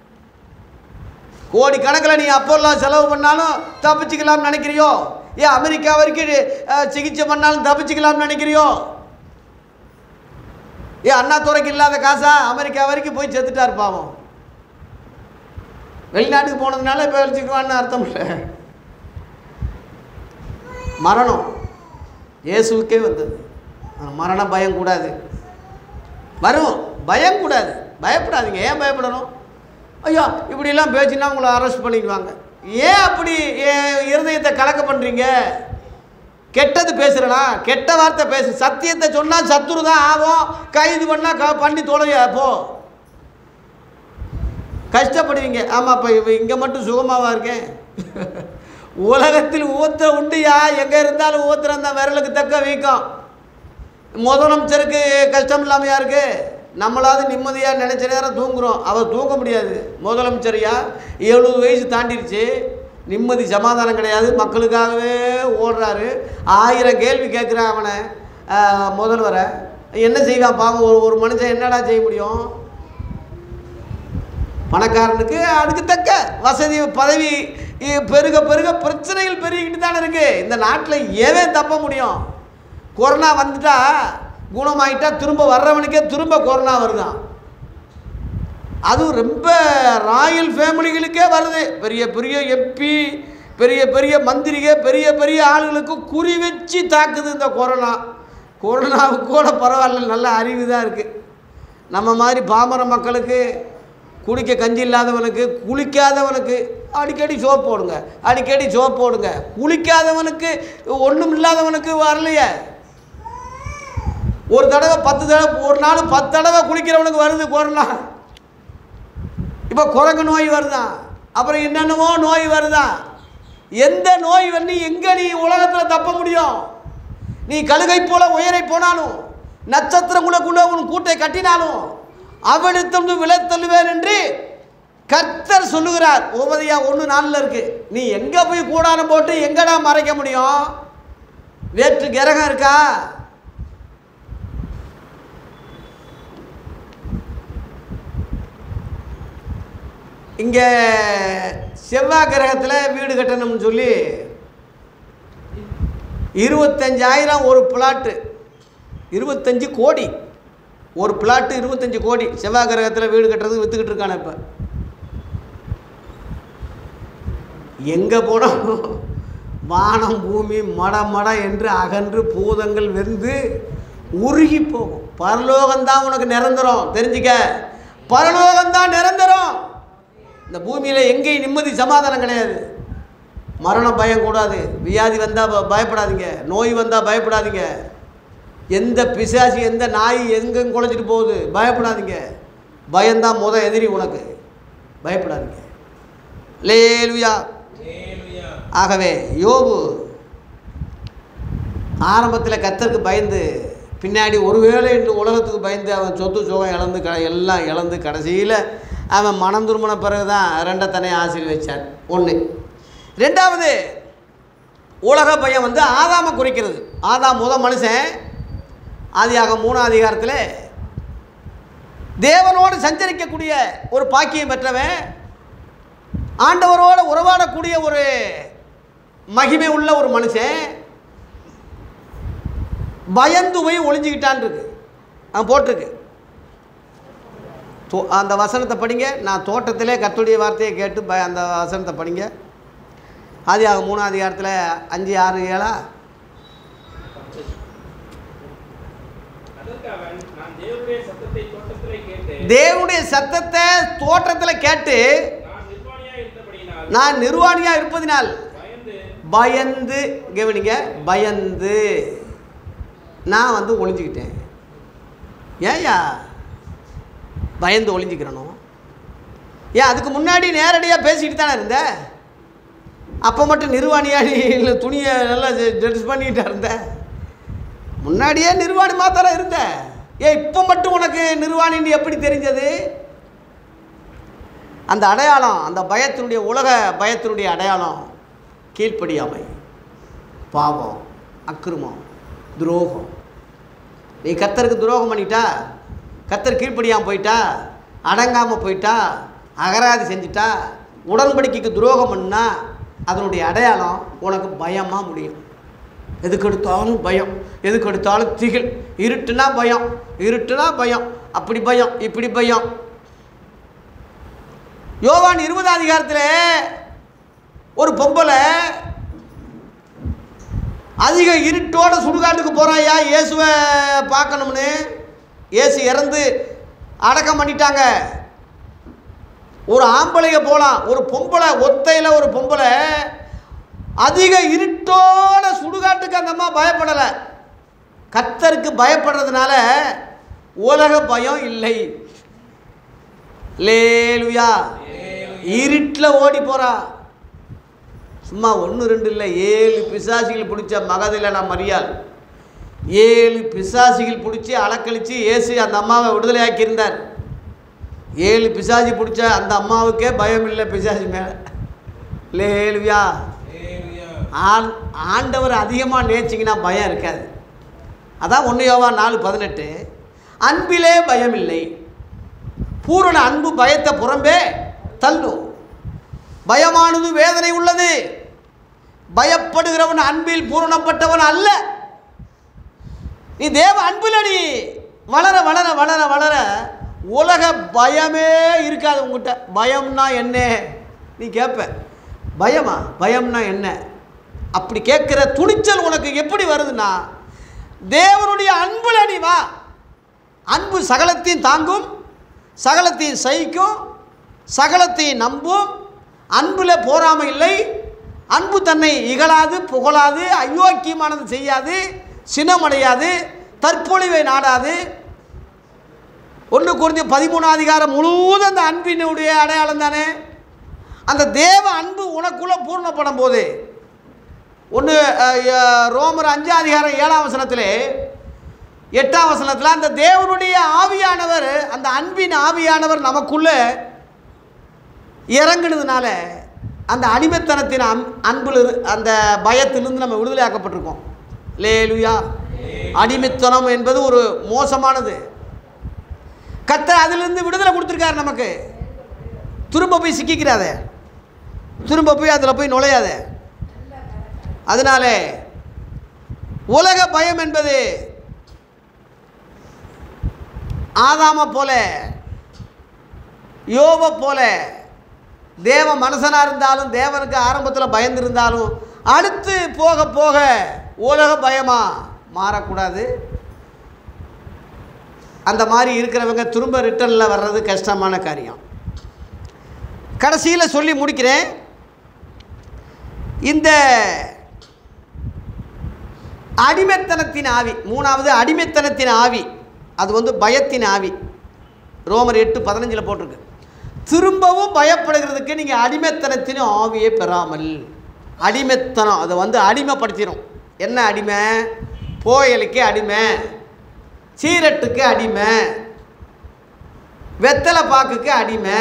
கோடி கணக்கில் நீ அப்போல்லாம் செலவு பண்ணாலும் தப்பிச்சுக்கலாம்னு நினைக்கிறியோ ஏன் அமெரிக்கா வரைக்கும் அஹ், சிகிச்சை பண்ணாலும் தப்பிச்சுக்கலாம்னு நினைக்கிறியோ ஏன் அண்ணா துறைக்கு இல்லாத காசா அமெரிக்கா வரைக்கும் போய் செத்துட்டார் பாவம் வெளிநாட்டுக்கு போனதுனால இப்போ வச்சுக்குவான்னு அர்த்தம் இல்லை மரணம் இயேசுவுக்கே வந்தது ஆனா மரண பயம் கூடாது வரும் பயம் கூடாது பயப்படாதீங்க ஏன் பயப்படணும் ஐயா இப்படிலாம் பேச்சுன்னா உங்களை அரெஸ்ட் பண்ணிக்குவாங்க ஏன் அப்படி என் இருதயத்தை கலக்க பண்ணுறீங்க கெட்டது பேசுகிறனா கெட்ட வார்த்தை பேசு சத்தியத்தை சொன்னால் சத்துரு தான் ஆகும் கைது பண்ணால் க பண்ணி தொலைய போ கஷ்டப்படுவீங்க ஆமாம் இப்போ இங்கே மட்டும் சுகமாவா இருக்கேன் உலகத்தில் ஊத்துற உண்டுயா எங்கே இருந்தாலும் ஊத்துற அந்த விரலுக்கு தக்க வீக்கம் முதலமைச்சருக்கு கஷ்டம் இல்லாமையா இருக்கு நம்மளாவது நிம்மதியாக நினச்ச நேரம் தூங்குறோம் அவர் தூங்க முடியாது முதலமைச்சரையா எழுபது வயசு தாண்டிருச்சு நிம்மதி சமாதானம் கிடையாது மக்களுக்காகவே ஓடுறாரு ஆயிரம் கேள்வி கேட்குறான் அவனை ஆஹ், முதல்வரை என்ன செய்வான் பாவம் ஒரு ஒரு மனுஷன் என்னடா செய்ய முடியும் பணக்காரனுக்கு அதுக்கு தக்க வசதி பதவி இ- பெருக பெருக பிரச்சனைகள் பெருகிக்கிட்டு தானே இருக்கு இந்த நாட்டில் எவன் தப்ப முடியும் கொரோனா வந்துட்டா குணமாயிட்டா திரும்ப வர்றவனுக்கே திரும்ப கொரோனா வருதான் அதுவும் ரொம்ப ராயல் ஃபேமிலிகளுக்கே வருது பெரிய பெரிய எம்பி பெரிய பெரிய மந்திரிக பெரிய பெரிய ஆளுகளுக்கு குறி வச்சு தாக்குது இந்த கொரோனா கொரோனாவுக்கு கூட பரவாயில்ல நல்ல அறிவு தான் இருக்குது நம்ம மாதிரி பாமர மக்களுக்கு குடிக்க கஞ்சி இல்லாதவனுக்கு குளிக்காதவனுக்கு அடிக்கடி சோப் போடுங்க அடிக்கடி சோப் போடுங்க குளிக்காதவனுக்கு ஒன்றும் இல்லாதவனுக்கு வரலையே ஒரு தடவை பத்து தடவை ஒரு நாள் பத்து தடவை குளிக்கிறவனுக்கு வருது கொரோனா இப்போ குரங்கு நோய் வருதான் அப்புறம் என்னென்னமோ நோய் வருதா எந்த நோய் வந்து எங்கே நீ உலகத்தில் தப்ப முடியும் நீ கழுகை போல உயரை போனாலும் நட்சத்திரங்களுக்குள்ள உன் கூட்டை கட்டினாலும் அவனிடத்திலிருந்து விளைத்தள்ளுவேன் என்று கர்த்தர் சொல்லுகிறார் உபதியா ஒன்று நாளில் இருக்கு நீ எங்கே போய் கூடாரம் போட்டு எங்கடா மறைக்க முடியும் வேற்று கிரகம் இருக்கா இங்கே செவ்வாய் கிரகத்தில் வீடு கட்டணும்னு சொல்லி இருபத்தஞ்சாயிரம் ஒரு பிளாட்டு இருபத்தஞ்சு கோடி ஒரு பிளாட்டு இருபத்தஞ்சு கோடி செவ்வாய் கிரகத்தில் வீடு கட்டுறதுக்கு விற்றுக்கிட்டு இருக்கானே இப்போ எங்கே போனாலும் வானம் பூமி மட மட என்று அகன்று பூதங்கள் வெந்து உருகி போகும் பரலோகம்தான் உனக்கு நிரந்தரம் தெரிஞ்சுக்க பரலோகம்தான் நிரந்தரம் இந்த பூமியில் எங்கேயும் நிம்மதி சமாதானம் கிடையாது மரண பயம் கூடாது வியாதி வந்தால் பயப்படாதீங்க நோய் வந்தால் பயப்படாதீங்க எந்த பிசாசு எந்த நாய் எங்கெங்க குலைச்சிட்டு போகுது பயப்படாதீங்க பயம்தான் முத எதிரி உனக்கு பயப்படாதீங்க லேலுயா ஆகவே யோபு ஆரம்பத்தில் கத்தருக்கு பயந்து பின்னாடி ஒருவேளை இந்த உலகத்துக்கு பயந்து அவன் சொத்து சுகம் இழந்து க எல்லாம் இழந்து கடைசியில் அவன் மனம் திரும்பின பிறகு தான் ரெண்டத்தனை ஆசீர்வதிச்சார் ஒன்று ரெண்டாவது உலக பயம் வந்து ஆதாம குறிக்கிறது ஆதாம் முத மனுஷன் ஆதியாக மூணாம் அதிகாரத்தில் தேவனோடு சஞ்சரிக்கக்கூடிய ஒரு பாக்கியம் பெற்றவன் ஆண்டவரோடு உறவாடக்கூடிய ஒரு மகிமை உள்ள ஒரு மனுஷன் பயந்து போய் ஒளிஞ்சுக்கிட்டான் இருக்கு அவன் போட்டிருக்கு தோ அந்த வசனத்தை படிங்க நான் தோட்டத்திலே கர்த்தருடைய வார்த்தையை கேட்டு ப அந்த வசனத்தை படிங்க ஆதியாக மூணாம் அதிகாரத்தில் அஞ்சு ஆறு ஏழா அதற்கு அவன் நான் தேவனுடைய சத்தத்தை தோட்டத்திலே கேட்டு தேவனுடைய சத்தத்தை தோட்டத்தில் கேட்டு நான் நிர்வாணியா இருந்தபடியினால் நான் நிர்வாணியாக இருப்பதினால் பயந்து பயந்து கவனிங்க பயந்து நான் வந்து ஒளிஞ்சுக்கிட்டேன் ஏன்யா பயந்து ஒளிஞ்சுக்கிறனும் ஏன் அதுக்கு முன்னாடி நேரடியாக பேசிக்கிட்டு தானே இருந்த அப்போ மட்டும் நிர்வாணியாக நீ இல்லை துணியை நல்லா ட்ரெஸ் பண்ணிக்கிட்டா இருந்த முன்னாடியே நிர்வாணி மாத்திரம் இருந்த ஏன் இப்போ மட்டும் உனக்கு நிர்வாணின்னு எப்படி தெரிஞ்சது அந்த அடையாளம் அந்த பயத்தினுடைய உலக பயத்தினுடைய அடையாளம் கீழ்ப்படியாமை பாவம் அக்கிரமம் துரோகம் நீ கத்தருக்கு துரோகம் பண்ணிட்டா கத்தர் கீழ்ப்படியாமல் போயிட்டா அடங்காமல் போயிட்டா அகராதி செஞ்சிட்டா உடன்படிக்கைக்கு துரோகம் பண்ணா அதனுடைய அடையாளம் உனக்கு பயமாக முடியும் எதுக்கு எடுத்தாலும் பயம் எதுக்கு எடுத்தாலும் திகில் இருட்டுனா பயம் இருட்டுனா பயம் அப்படி பயம் இப்படி பயம் யோவான் இருபதாம் அதிகாரத்தில் ஒரு பொம்பளை அதிக இருட்டோட சுடுகாட்டுக்கு போகிறாயா இயேசுவை பார்க்கணும்னு இயேசு இறந்து அடக்கம் பண்ணிட்டாங்க ஒரு ஆம்பளைங்க போகலாம் ஒரு பொம்பளை ஒத்தையில் ஒரு பொம்பளை அதிக இருட்டோட சுடுகாட்டுக்கு அந்த அம்மா பயப்படலை கத்தருக்கு பயப்படுறதுனால உலக பயம் இல்லை லேலுயா இருட்டில் ஓடி போகிறா சும்மா ஒன்று ரெண்டு இல்லை ஏழு பிசாசிகள் பிடிச்ச மகதில் நான் மரியாள் ஏழு பிசாசிகள் பிடிச்சி அலக்கழித்து இயேசு அந்த அம்மாவை விடுதலை ஆக்கியிருந்தார் ஏழு பிசாசி பிடிச்ச அந்த அம்மாவுக்கே பயம் இல்லை பிசாசி மேலே லேலுயா ஆண் ஆண்டவர் அதிகமாக நேசிங்கன்னா பயம் இருக்காது அதான் ஒன்று யோவா நாலு பதினெட்டு அன்பிலே பயம் இல்லை பூரண அன்பு பயத்தை புறம்பே தள்ளும் பயமானது வேதனை உள்ளது பயப்படுகிறவன் அன்பில் பூரணப்பட்டவன் அல்ல நீ தேவ அன்புல நீ வளர வளர வளர வளர உலக பயமே இருக்காது உங்ககிட்ட பயம்னா என்ன நீ கேட்ப பயமா பயம்னா என்ன அப்படி கேட்குற துணிச்சல் உனக்கு எப்படி வருதுன்னா தேவனுடைய அன்புல நீ வா அன்பு சகலத்தையும் தாங்கும் சகலத்தையும் சகிக்கும் சகலத்தையும் நம்பும் அன்பில் போராமை இல்லை அன்பு தன்னை இகழாது புகழாது அயோக்கியமானது செய்யாது சினமடையாது தற்பொழிவை நாடாது ஒன்று குறிஞ்சி பதிமூணாம் அதிகாரம் முழுவதும் அந்த அன்பினுடைய அடையாளம் தானே அந்த தேவ அன்பு உனக்குள்ளே பூர்ணப்படும் போது ஒன்று ரோமர் அஞ்சாம் அதிகாரம் ஏழாம் வசனத்திலே எட்டாம் வசனத்தில் அந்த தேவனுடைய ஆவியானவர் அந்த அன்பின் ஆவியானவர் நமக்குள்ளே இறங்குனதுனால அந்த அடிமைத்தனத்தின் அன் அன்பில் இரு- அந்த பயத்திலிருந்து நம்ம விடுதலையாக்கப்பட்டிருக்கோம் லேலுயா அடிமைத்தனம் என்பது ஒரு மோசமானது கத்தர் அதிலிருந்து விடுதலை கொடுத்துருக்காரு நமக்கு திரும்ப போய் சிக்கிக்கிறாத திரும்ப போய் அதில் போய் நுழையாத அதனால உலக பயம் என்பது ஆதாம போல யோப போல தேவ மனுஷனாக இருந்தாலும் தேவனுக்கு ஆரம்பத்தில் பயந்திருந்தாலும் அடுத்து போக போக உலக பயமாக மாறக்கூடாது அந்த மாதிரி இருக்கிறவங்க திரும்ப ரிட்டர்னில் வர்றது கஷ்டமான காரியம் கடைசியில் சொல்லி முடிக்கிறேன் இந்த அடிமைத்தனத்தின் ஆவி மூணாவது அடிமைத்தனத்தின் ஆவி அது வந்து பயத்தின் ஆவி ரோமர் எட்டு பதினஞ்சில் போட்டிருக்கு திரும்பவும் பயப்படுகிறதுக்கு நீங்கள் அடிமைத்தனத்தின் ஆவியை பெறாமல் அடிமைத்தனம் அதை வந்து அடிமைப்படுத்திடும் என்ன அடிமை புயலுக்கு அடிமை சீரட்டுக்கு அடிமை வெத்தலை பாக்குக்கு அடிமை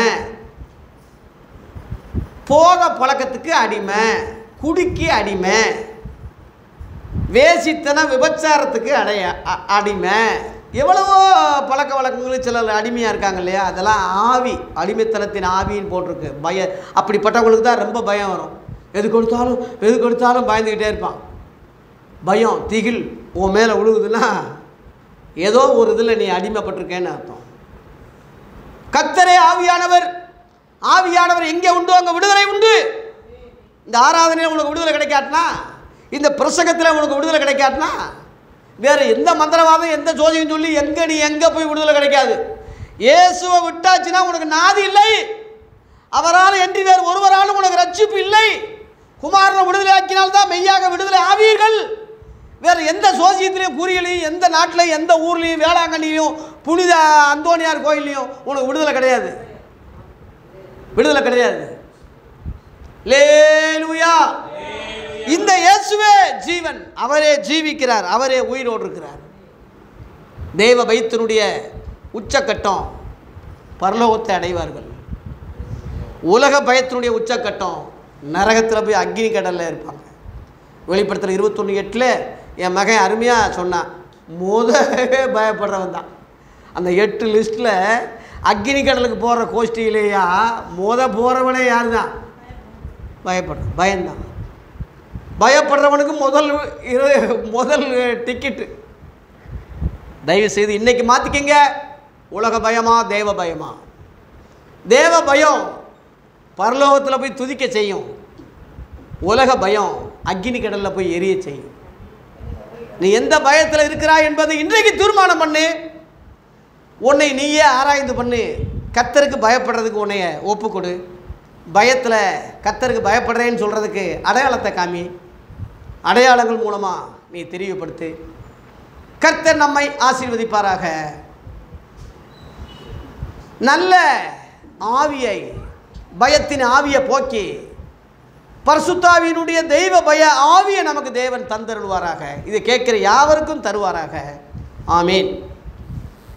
போக பழக்கத்துக்கு அடிமை குடிக்கு அடிமை வேசித்தனம் விபச்சாரத்துக்கு அடைய அ- அடிமை எவ்வளவோ பழக்க வழக்கங்கள் சிலர் அடிமையாக இருக்காங்க இல்லையா அதெல்லாம் ஆவி அடிமைத்தனத்தின் ஆவின்னு போட்டிருக்கு பய அப்படிப்பட்டவங்களுக்கு தான் ரொம்ப பயம் வரும் எது கொடுத்தாலும் எது கொடுத்தாலும் பயந்துக்கிட்டே இருப்பான் பயம் திகில் உன் மேலே விழுகுதுன்னா ஏதோ ஒரு இதில் நீ அடிமைப்பட்டிருக்கேன்னு அர்த்தம் கத்தரே ஆவியானவர் ஆவியானவர் எங்கே உண்டோ அங்கே விடுதலை உண்டு இந்த ஆராதனையில் உனக்கு விடுதலை கிடைக்காட்டினா இந்த பிரசங்கத்தில் உனக்கு விடுதலை கிடைக்காட்டினா வேறு எந்த மந்திரவாதம் எந்த ஜோதியும் சொல்லி எங்கே நீ எங்கே போய் விடுதலை கிடைக்காது இயேசுவை விட்டாச்சுன்னா உனக்கு நாதி இல்லை அவரால் என்று வேறு ஒருவராலும் உனக்கு ரட்சிப்பு இல்லை குமாரனை விடுதலை ஆக்கினால்தான் மெய்யாக விடுதலை ஆவீர்கள் வேறு எந்த சோசியத்திலையும் குறியிலையும் எந்த நாட்டிலையும் எந்த ஊர்லேயும் வேளாங்கண்ணிலையும் புனித அந்தோனியார் கோயில்லையும் உனக்கு விடுதலை கிடையாது விடுதலை கிடையாது லேலுயா இந்த இயேசுவே ஜீவன் அவரே ஜீவிக்கிறார் அவரே உயிரோடு இருக்கிறார் தெய்வ பயத்தினுடைய உச்சக்கட்டம் பரலோகத்தை அடைவார்கள் உலக பயத்தினுடைய உச்சக்கட்டம் நரகத்தில் போய் அக்னி கடலில் இருப்பாங்க வெளிப்படுத்துகிற இருபத்தொன்று எட்டில் என் மகன் அருமையாக சொன்னான் முதவே பயப்படுறவன் தான் அந்த எட்டு லிஸ்ட்டில் அக்னி கடலுக்கு போகிற கோஷ்டியிலேயா முத போகிறவனே யார் தான் பயப்படுற பயம்தான் பயப்படுறவனுக்கு முதல் இரு முதல் டிக்கெட்டு தயவு செய்து இன்னைக்கு மாற்றிக்கங்க உலக பயமா தேவ பயமா தேவ பயம் பரலோகத்தில் போய் துதிக்க செய்யும் உலக பயம் அக்னி கடலில் போய் எரிய செய்யும் நீ எந்த பயத்தில் இருக்கிறாய் என்பதை இன்றைக்கு தீர்மானம் பண்ணு உன்னை நீயே ஆராய்ந்து பண்ணு கத்தருக்கு பயப்படுறதுக்கு உன்னைய ஒப்புக்கொடு பயத்தில் கத்தருக்கு பயப்படுறேன்னு சொல்கிறதுக்கு அடையாளத்தை காமி அடையாளங்கள் மூலமாக நீ தெரியப்படுத்து கர்த்தர் நம்மை ஆசீர்வதிப்பாராக நல்ல ஆவியை பயத்தின் ஆவியை போக்கி பரிசுத்தாவியினுடைய தெய்வ பய ஆவியை நமக்கு தேவன் தந்தருள்வாராக இதை கேட்கிற யாவருக்கும் தருவாராக ஆமீன்